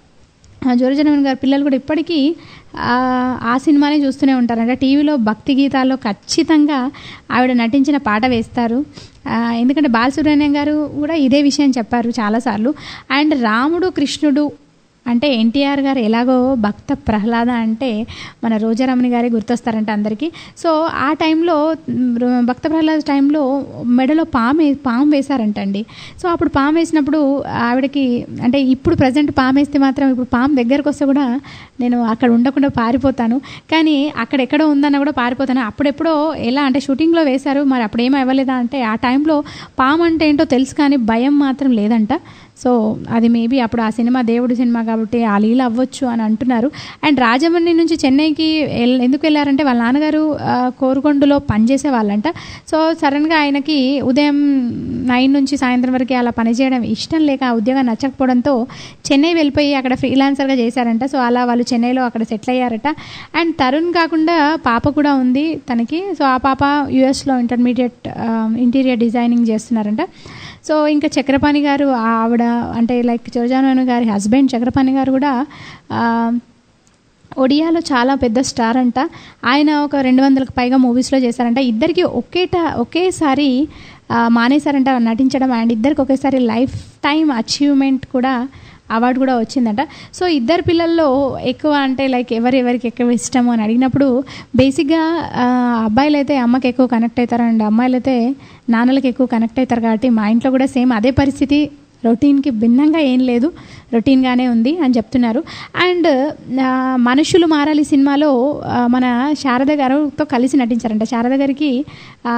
జోరజనవన్ గారి పిల్లలు కూడా ఇప్పటికీ ఆ, ఆ సినిమానే చూస్తూనే ఉంటారు అంటే టీవీలో భక్తి గీతాల్లో ఖచ్చితంగా ఆవిడ నటించిన పాట వేస్తారు ఆ, ఎందుకంటే బాలసుబ్రహ్మణ్యం గారు కూడా ఇదే విషయం చెప్పారు చాలాసార్లు అండ్ రాముడు కృష్ణుడు అంటే ఎన్టీఆర్ గారు ఎలాగో భక్త ప్రహ్లాద అంటే మన రోజారమణి గారే గుర్తొస్తారంట అందరికీ సో ఆ టైంలో మ్, భక్త ప్రహ్లాద టైంలో మెడలో పాము వే- పాము వేశారంటండి సో అప్పుడు పాము వేసినప్పుడు ఆవిడకి అంటే ఇప్పుడు ప్రజెంట్ పాము వేస్తే మాత్రం ఇప్పుడు పాము దగ్గరకు వస్తే కూడా నేను అక్కడ ఉండకుండా పారిపోతాను కానీ అక్కడ ఎక్కడో ఉందన్న కూడా పారిపోతాను అప్పుడెప్పుడో ఎలా అంటే షూటింగ్లో వేశారు మరి అప్పుడు ఏం అవ్వలేదా అంటే ఆ టైంలో పాము అంటే ఏంటో తెలుసు కానీ భయం మాత్రం లేదంట సో అది మేబీ అప్పుడు ఆ సినిమా దేవుడి సినిమా కాబట్టి ఆ లీల అవ్వచ్చు అని అంటున్నారు అండ్ రాజమండ్రి నుంచి చెన్నైకి ఎల్- ఎందుకు వెళ్ళారంటే వాళ్ళ నాన్నగారు ఆ, కోరుకొండలో పనిచేసే వాళ్ళంట సో సడన్గా ఆయనకి ఉదయం నైన్ నుంచి సాయంత్రం వరకు అలా పనిచేయడం ఇష్టం లేక ఆ ఉద్యోగం నచ్చకపోవడంతో చెన్నై వెళ్ళిపోయి అక్కడ ఫ్రీలాన్సర్గా చేశారంట సో అలా వాళ్ళు చెన్నైలో అక్కడ సెటిల్ అయ్యారట అండ్ తరుణ్ కాకుండా పాప కూడా ఉంది తనకి సో ఆ పాప యుఎస్లో ఇంటర్మీడియట్ ఇంటీరియర్ డిజైనింగ్ చేస్తున్నారంట సో ఇంకా చక్రపాణి గారు ఆవిడ అంటే లైక్ చిరజాను గారి హస్బెండ్ చక్రపాణి గారు కూడా ఆ, ఒడియాలో చాలా పెద్ద స్టార్ అంట ఆయన ఒక రెండు వందలకు పైగా మూవీస్లో చేశారంట ఇద్దరికి ఒకేట ఒకేసారి ఆ, మానేశారంట నటించడం అండ్ ఇద్దరికి ఒకేసారి లైఫ్ టైం అచీవ్మెంట్ కూడా అవార్డు కూడా వచ్చిందంట సో ఇద్దరు పిల్లల్లో ఎక్కువ అంటే లైక్ ఎవరెవరికి ఎక్కువ ఇష్టము అని అడిగినప్పుడు బేసిక్గా ఆ, అబ్బాయిలు అయితే అమ్మకి ఎక్కువ కనెక్ట్ అవుతారు అండ్ అమ్మాయిలు అయితే నాన్నలకు ఎక్కువ కనెక్ట్ అవుతారు కాబట్టి మా ఇంట్లో కూడా సేమ్ అదే పరిస్థితి రొటీన్కి భిన్నంగా ఏం లేదు రొటీన్గానే ఉంది అని చెప్తున్నారు అండ్ ఆ, మనుషులు మారాలి సినిమాలో ఆ, మన శారద గారితో కలిసి నటించారంట శారద గారికి ఆ,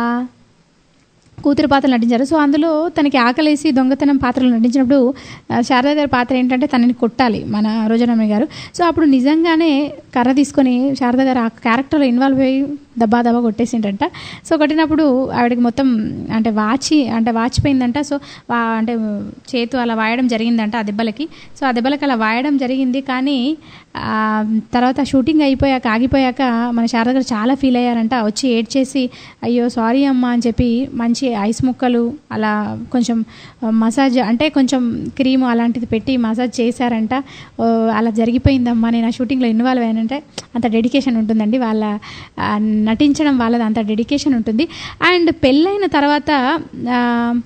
కూతురు పాత్రలు నటించారు సో అందులో తనకి ఆకలేసి దొంగతనం పాత్రలు నటించినప్పుడు ఆ, శారద గారి పాత్ర ఏంటంటే తనని కొట్టాలి మన రోజనమ్మ గారు సో అప్పుడు నిజంగానే కర్ర తీసుకొని శారద గారు ఆ క్యారెక్టర్లో ఇన్వాల్వ్ అయ్యి దబ్బా దబ్బా కొట్టేసిండంట సో కొట్టినప్పుడు ఆవిడకి మొత్తం అంటే వాచి అంటే వాచిపోయిందంట సో వా అంటే చేతు అలా వాయడం జరిగిందంట ఆ దెబ్బలకి సో ఆ దెబ్బలకి అలా వాయడం జరిగింది కానీ ఆ, తర్వాత షూటింగ్ అయిపోయాక ఆగిపోయాక మన శారద గారు చాలా ఫీల్ అయ్యారంట వచ్చి ఏడ్చేసి అయ్యో సారీ అమ్మా అని చెప్పి మంచి ఐస్ ముక్కలు అలా కొంచెం మసాజ్ అంటే కొంచెం క్రీమ్ అలాంటిది పెట్టి మసాజ్ చేశారంట ఓ, అలా జరిగిపోయిందమ్మా నేను ఆ షూటింగ్లో ఇన్వాల్వ్ అయ్యానంటే అంత డెడికేషన్ ఉంటుందండి వాళ్ళ ఆ, నటించడం వాళ్ళది అంత డెడికేషన్ ఉంటుంది అండ్ పెళ్ళైన తర్వాత ఆ,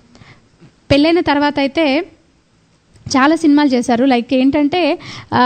పెళ్ళైన తర్వాత అయితే చాలా సినిమాలు చేశారు లైక్ ఏంటంటే ఆ,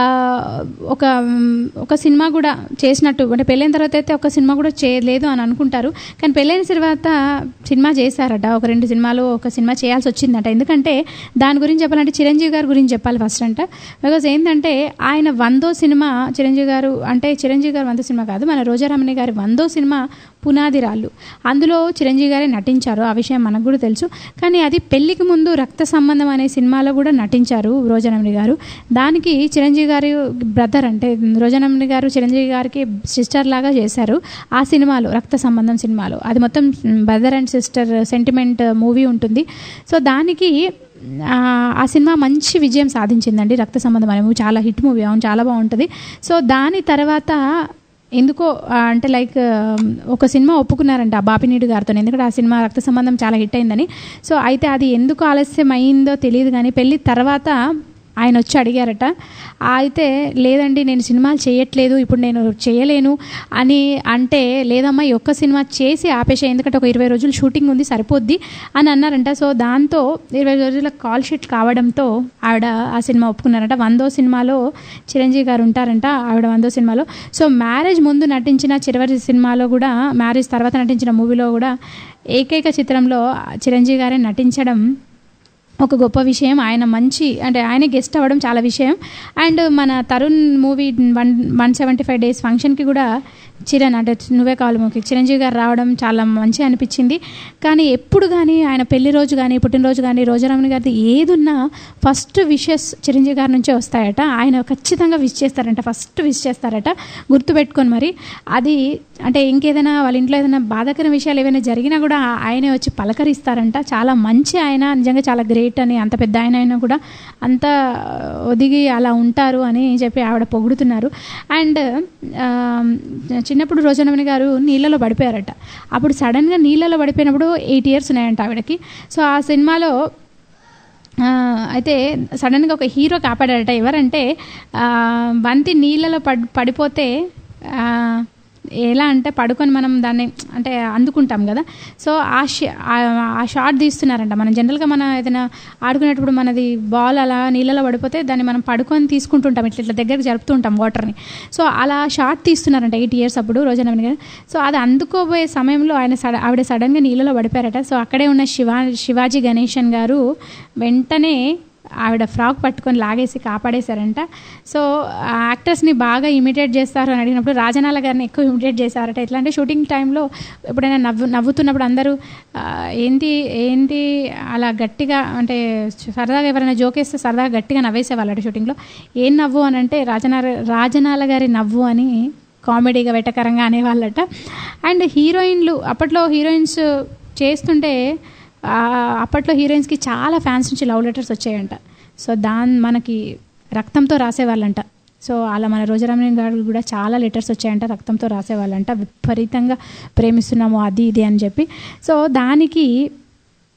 ఒక మ్, ఒక సినిమా కూడా చేసినట్టు అంటే పెళ్ళైన తర్వాత అయితే ఒక సినిమా కూడా చేయలేదు అని అనుకుంటారు కానీ పెళ్ళైన తర్వాత సినిమా చేశారట ఒక రెండు సినిమాలు ఒక సినిమా చేయాల్సి వచ్చిందట ఎందుకంటే దాని గురించి చెప్పాలంటే చిరంజీవి గారి గురించి చెప్పాలి ఫస్ట్ అంట బికాజ్ ఏంటంటే ఆయన వందో సినిమా చిరంజీవి గారు అంటే చిరంజీవి గారు వందో సినిమా కాదు మన రోజారామణి గారి వందో సినిమా పునాది రాళ్ళు అందులో చిరంజీవి గారే నటించారు ఆ విషయం మనకు కూడా తెలుసు కానీ అది పెళ్లికి ముందు రక్త సంబంధం అనే సినిమాలో కూడా నటించారు రోజనమ్ని గారు దానికి చిరంజీవి గారి బ్రదర్ అంటే రోజనమ్ని గారు చిరంజీవి గారికి సిస్టర్ లాగా చేశారు ఆ సినిమాలో రక్త సంబంధం సినిమాలో అది మొత్తం brother and sister sentiment movie ఉంటుంది సో దానికి ఆ, ఆ సినిమా మంచి విజయం సాధించిందండి రక్త సంబంధం అనే మూవీ చాలా హిట్ మూవీ అవును చాలా బాగుంటుంది సో దాని తర్వాత ఎందుకో ఆ, అంటే లైక్ ఆ, ఒక సినిమా ఒప్పుకున్నారంట ఆ బాపినీడు గారితో ఎందుకంటే ఆ సినిమా రక్త సంబంధం చాలా హిట్ అయిందని సో అయితే అది ఎందుకు ఆలస్యం అయిందో తెలియదు కానీ పెళ్ళి తర్వాత ఆయన వచ్చి అడిగారట అయితే లేదండి నేను సినిమాలు చేయట్లేదు ఇప్పుడు నేను చేయలేను అని అంటే లేదమ్మా ఈ ఒక్క సినిమా చేసి ఆపేసే ఎందుకంటే ఒక ఇరవై రోజులు షూటింగ్ ఉంది సరిపోద్ది అని అన్నారంట సో దాంతో ఇరవై రోజుల కాల్ షీట్ కావడంతో ఆవిడ ఆ సినిమా ఒప్పుకున్నారంట వందో సినిమాలో చిరంజీవి గారు ఉంటారంట ఆవిడ వందో సినిమాలో సో మ్యారేజ్ ముందు నటించిన చివరి సినిమాలో కూడా మ్యారేజ్ తర్వాత నటించిన మూవీలో కూడా ఏకైక చిత్రంలో చిరంజీవి గారే నటించడం ఒక గొప్ప విషయం ఆయన మంచి అంటే ఆయన గెస్ట్ అవ్వడం చాలా విషయం అండ్ మన Tarun movie one one seventy five days ఫంక్షన్కి కూడా చిరణ్ అంటే నువ్వే కావాలి మూవీ చిరంజీవి గారు రావడం చాలా మంచి అనిపించింది కానీ ఎప్పుడు కానీ ఆయన పెళ్లి రోజు కానీ పుట్టినరోజు కానీ రోజారామణి గారిది ఏదున్నా ఫస్ట్ విషెస్ చిరంజీవి గారి నుంచే వస్తాయట ఆయన ఖచ్చితంగా విష్ చేస్తారంట ఫస్ట్ విష్ చేస్తారట గుర్తుపెట్టుకొని మరి అది అంటే ఇంకేదైనా వాళ్ళ ఇంట్లో ఏదైనా బాధాకర విషయాలు ఏవైనా జరిగినా కూడా ఆయనే వచ్చి పలకరిస్తారంట చాలా మంచి ఆయన నిజంగా చాలా గ్రేట్ అని అంత పెద్ద ఆయన అయినా కూడా అంత ఒదిగి అలా ఉంటారు అని చెప్పి ఆవిడ పొగుడుతున్నారు అండ్ చిన్నప్పుడు రోజనమణి గారు నీళ్ళలో పడిపోయారట అప్పుడు సడన్గా నీళ్ళలో పడిపోయినప్పుడు ఎయిట్ ఇయర్స్ ఉన్నాయంట ఆవిడకి సో ఆ సినిమాలో ఆ, అయితే సడన్గా ఒక హీరో కాపాడారట ఎవరంటే ఆ, బంతి నీళ్ళలో పడి పడిపోతే ఆ, ఎలా అంటే పడుకొని మనం దాన్ని అంటే అందుకుంటాం కదా సో ఆ ష- ఆ- ఆ షాట్ తీస్తున్నారంట మనం జనరల్గా మన ఏదైనా ఆడుకునేటప్పుడు మనది బాల్ అలా నీళ్ళలో పడిపోతే దాన్ని మనం పడుకొని తీసుకుంటుంటాం ఇట్లా ఇట్లా దగ్గరకు జరుపుతూ ఉంటాం వాటర్ని సో అలా షాట్ తీస్తున్నారంట ఎయిట్ ఇయర్స్ అప్పుడు రోజనమణి గారు సో అది అందుకోబోయే సమయంలో ఆయన సడ ఆవిడ సడన్గా నీళ్ళలో పడిపోయారట సో అక్కడే ఉన్న శివా శివాజీ గణేశన్ గారు వెంటనే ఆవిడ ఫ్రాక్ పట్టుకొని లాగేసి కాపాడేశారంట సో ఆ యాక్టర్స్ని బాగా ఇమిటేట్ చేస్తారు అని అడిగినప్పుడు రాజనాల గారిని ఎక్కువ ఇమిటేట్ చేశారట ఎట్లా అంటే షూటింగ్ టైంలో ఎప్పుడైనా నవ్వు నవ్వుతున్నప్పుడు అందరూ ఆ, ఏంటి ఏంటి అలా గట్టిగా అంటే సరదాగా ఎవరైనా జోకేస్తే సరదాగా గట్టిగా నవ్వేసేవాళ్ళట షూటింగ్లో ఏం నవ్వు అని అంటే రాజనాల రాజనాల గారి నవ్వు అని కామెడీగా వెటకరంగా అనేవాళ్ళట అండ్ హీరోయిన్లు అప్పట్లో హీరోయిన్స్ చేస్తుంటే ఆ, అప్పట్లో హీరోయిన్స్కి చాలా ఫ్యాన్స్ నుంచి లవ్ లెటర్స్ వచ్చాయంట సో దాని మనకి రక్తంతో రాసేవాళ్ళంట సో అలా మన రోజారామణి గారు కూడా చాలా లెటర్స్ వచ్చాయంట రక్తంతో రాసేవాళ్ళంట విపరీతంగా ప్రేమిస్తున్నాము అది ఇది అని చెప్పి సో దానికి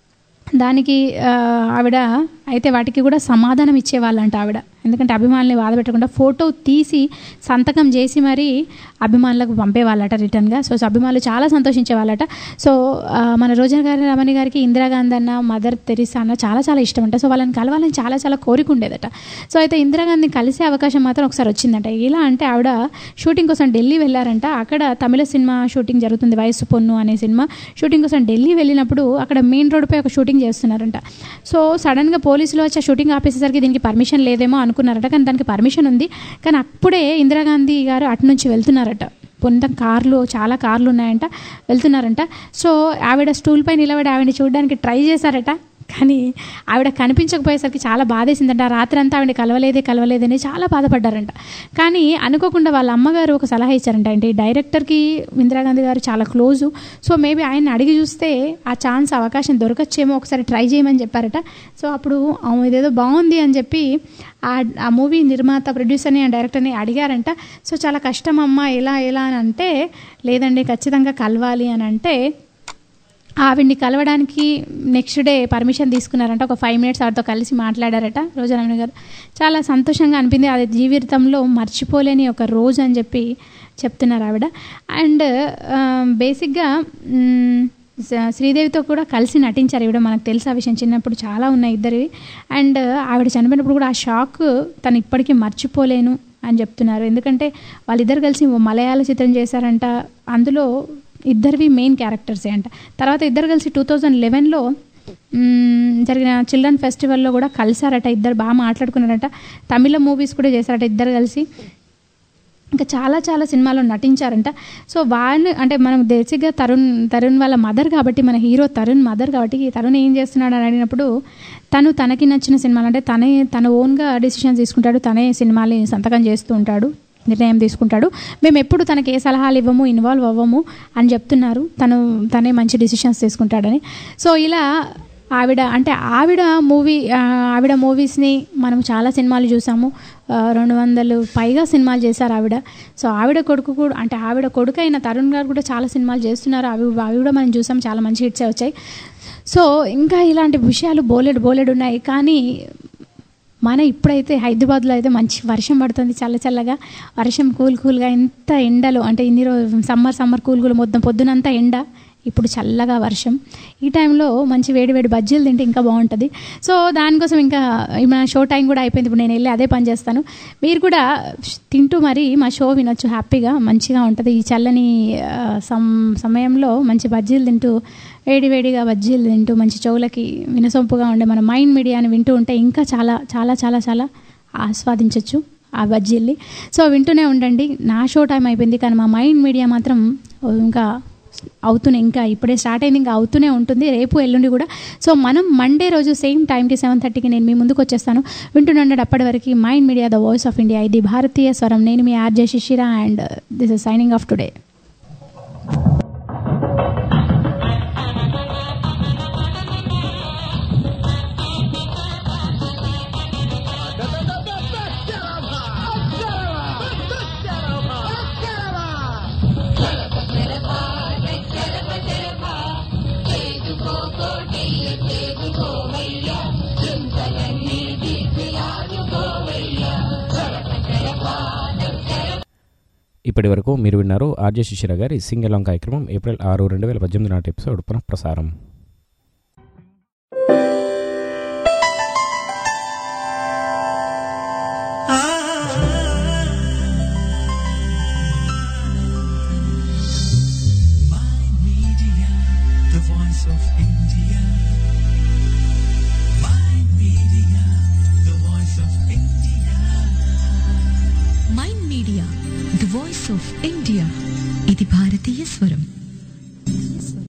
దానికి ఆ, ఆవిడ అయితే వాటికి కూడా సమాధానం ఇచ్చేవాళ్ళంట ఆవిడ ఎందుకంటే అభిమానుల్ని బాధ పెట్టకుండా ఫోటో తీసి సంతకం చేసి మరీ అభిమానులకు పంపేవాళ్ళట రిటర్న్గా సో సో అభిమానులు చాలా సంతోషించేవాళ్ళట సో ఆ, మన రోజా గారి రమణి గారికి ఇందిరాగాంధీ అన్న మదర్ తెరిసా అన్న చాలా చాలా ఇష్టం అంట సో వాళ్ళని కలవాలని చాలా చాలా కోరిక ఉండేదట సో అయితే ఇందిరాగాంధీని కలిసే అవకాశం మాత్రం ఒకసారి వచ్చిందంట ఎలా అంటే ఆవిడ షూటింగ్ కోసం ఢిల్లీ వెళ్ళారంట అక్కడ తమిళ సినిమా షూటింగ్ జరుగుతుంది వయసు పొన్ను అనే సినిమా షూటింగ్ కోసం ఢిల్లీ వెళ్ళినప్పుడు అక్కడ మెయిన్ రోడ్డుపై ఒక షూటింగ్ చేస్తున్నారంట సో సడన్గా పోలీసులు వచ్చి ఆ షూటింగ్ ఆపేసేసరికి దీనికి పర్మిషన్ లేదేమో అనుకున్నారట కానీ దానికి పర్మిషన్ ఉంది కానీ అప్పుడే ఇందిరాగాంధీ గారు అటు నుంచి వెళ్తున్నారట పొంత కార్లు చాలా కార్లు ఉన్నాయంట వెళ్తున్నారంట సో ఆవిడ స్టూల్ పై నిలబడి ఆవిడని చూడడానికి ట్రై చేశారట కానీ ఆవిడ కనిపించకపోయేసరికి చాలా బాధేసిందంట ఆ రాత్రి అంతా ఆవిడ కలవలేదే కలవలేదని చాలా బాధపడ్డారంట కానీ అనుకోకుండా వాళ్ళ అమ్మగారు ఒక సలహా ఇచ్చారంట అంటే డైరెక్టర్కి ఇందిరాగాంధీ గారు చాలా క్లోజు సో మేబీ ఆయన అడిగి చూస్తే ఆ ఛాన్స్ అవకాశం దొరకచ్చేమో ఒకసారి ట్రై చేయమని చెప్పారట సో అప్పుడు "అవును, ఇదేదో బాగుంది అని చెప్పి ఆ ఆ మూవీ నిర్మాత ప్రొడ్యూసర్ని ఆ డైరెక్టర్ని అడిగారంట సో చాలా కష్టం అమ్మా ఎలా ఎలా అని అంటే లేదండి ఖచ్చితంగా కలవాలి అని అంటే ఆవిడ్ని కలవడానికి నెక్స్ట్ డే పర్మిషన్ తీసుకున్నారంట ఒక ఫైవ్ మినిట్స్ ఆవిడతో కలిసి మాట్లాడారట రోజారామణి గారు చాలా సంతోషంగా అనిపింది అది జీవితంలో మర్చిపోలేని ఒక రోజు అని చెప్పి చెప్తున్నారు ఆవిడ అండ్ బేసిక్గా మ్, స- శ్రీదేవితో కూడా కలిసి నటించారు ఈవిడ మనకు తెలుసు ఆ విషయం చిన్నప్పుడు చాలా ఉన్నాయి ఇద్దరివి అండ్ ఆవిడ చనిపోయినప్పుడు కూడా ఆ షాక్ తను ఇప్పటికీ మర్చిపోలేను అని చెప్తున్నారు ఎందుకంటే వాళ్ళిద్దరు కలిసి ఓ మలయాళ చిత్రం చేశారంట అందులో ఇద్దరివి మెయిన్ క్యారెక్టర్సే అంట తర్వాత ఇద్దరు కలిసి టూ థౌజండ్ లెవెన్లో జరిగిన చిల్డ్రన్ ఫెస్టివల్లో కూడా కలిసారట ఇద్దరు బాగా మాట్లాడుకున్నారట తమిళ మూవీస్ కూడా చేశారట ఇద్దరు కలిసి ఇంకా చాలా చాలా సినిమాలో నటించారంట సో వాళ్ళు అంటే మనం బేసిక్గా తరుణ్ తరుణ్ వాళ్ళ మదర్ కాబట్టి మన హీరో తరుణ్ మదర్ కాబట్టి ఈ తరుణ్ ఏం చేస్తున్నాడు అని అడిగినప్పుడు తను తనకి నచ్చిన సినిమాలు అంటే తనే తన ఓన్గా డిసిషన్స్ తీసుకుంటాడు తనే సినిమాని సంతకం చేస్తూ ఉంటాడు నిర్ణయం తీసుకుంటాడు మేము ఎప్పుడు తనకి ఏ సలహాలు ఇవ్వము ఇన్వాల్వ్ అవ్వము అని చెప్తున్నారు తను తనే మంచి డిసిషన్స్ తీసుకుంటాడని సో ఇలా ఆవిడ అంటే ఆవిడ మూవీ ఆవిడ మూవీస్ని మనం చాలా సినిమాలు చూసాము ఆ, రెండు వందలు పైగా సినిమాలు చేశారు ఆవిడ సో ఆవిడ కొడుకు కూడా అంటే ఆవిడ కొడుకు అయిన తరుణ్ గారు కూడా చాలా సినిమాలు చేస్తున్నారు అవి అవి కూడా మనం చూసాం చాలా మంచి హిట్సే వచ్చాయి సో ఇంకా ఇలాంటి విషయాలు బోలెడు బోలెడు ఉన్నాయి కానీ మన ఇప్పుడైతే హైదరాబాద్లో అయితే మంచి వర్షం పడుతుంది చల్ల చల్లగా వర్షం కూల్ కూల్గా ఎంత ఎండలో అంటే ఇన్ని రోజు సమ్మర్ సమ్మర్ కూల్ కూల్ మొత్తం పొద్దునంతా ఎండ ఇప్పుడు చల్లగా వర్షం ఈ టైంలో మంచి వేడి వేడి బజ్జీలు తింటే ఇంకా బాగుంటుంది సో దానికోసం ఇంకా మన షో టైం కూడా అయిపోయింది ఇప్పుడు నేను వెళ్ళి అదే పని చేస్తాను మీరు కూడా తింటూ మరి మా షో వినొచ్చు హ్యాపీగా మంచిగా ఉంటుంది ఈ చల్లని ఆ, సమ్ సమయంలో మంచి బజ్జీలు తింటూ వేడి వేడిగా బజ్జీలు తింటూ మంచి చెవులకి వినసొంపుగా ఉండే మన మైండ్ మీడియాని వింటూ ఉంటే ఇంకా చాలా చాలా చాలా చాలా ఆస్వాదించవచ్చు ఆ బజ్జీల్ని సో వింటూనే ఉండండి నా షో టైం అయిపోయింది కానీ మా మైండ్ మీడియా మాత్రం ఇంకా అవుతూనే ఇంకా ఇప్పుడే స్టార్ట్ అయింది ఇంకా అవుతూనే ఉంటుంది రేపు ఎల్లుండి కూడా సో మనం మండే రోజు సేమ్ టైంకి సెవెన్ థర్టీకి నేను మీ ముందుకు వచ్చేస్తాను వింటుండండి అప్పటి వరకు Mind Media the voice of India ఇది భారతీయ స్వరం నేను మీ RJ Shishira and this is signing off today ఇప్పటి వరకు మీరు విన్నారు ఆర్జే శిశిర గారి సింగ్ ఎలాంగ్ కార్యక్రమం ఏప్రిల్ ఆరు రెండు వేల పద్దెనిమిది నాటి ఎపిసోడ్ పునః ప్రసారం Media, the voice of India. My media, the voice of India. Mind Media the voice of India ఇది భారతీయ స్వరం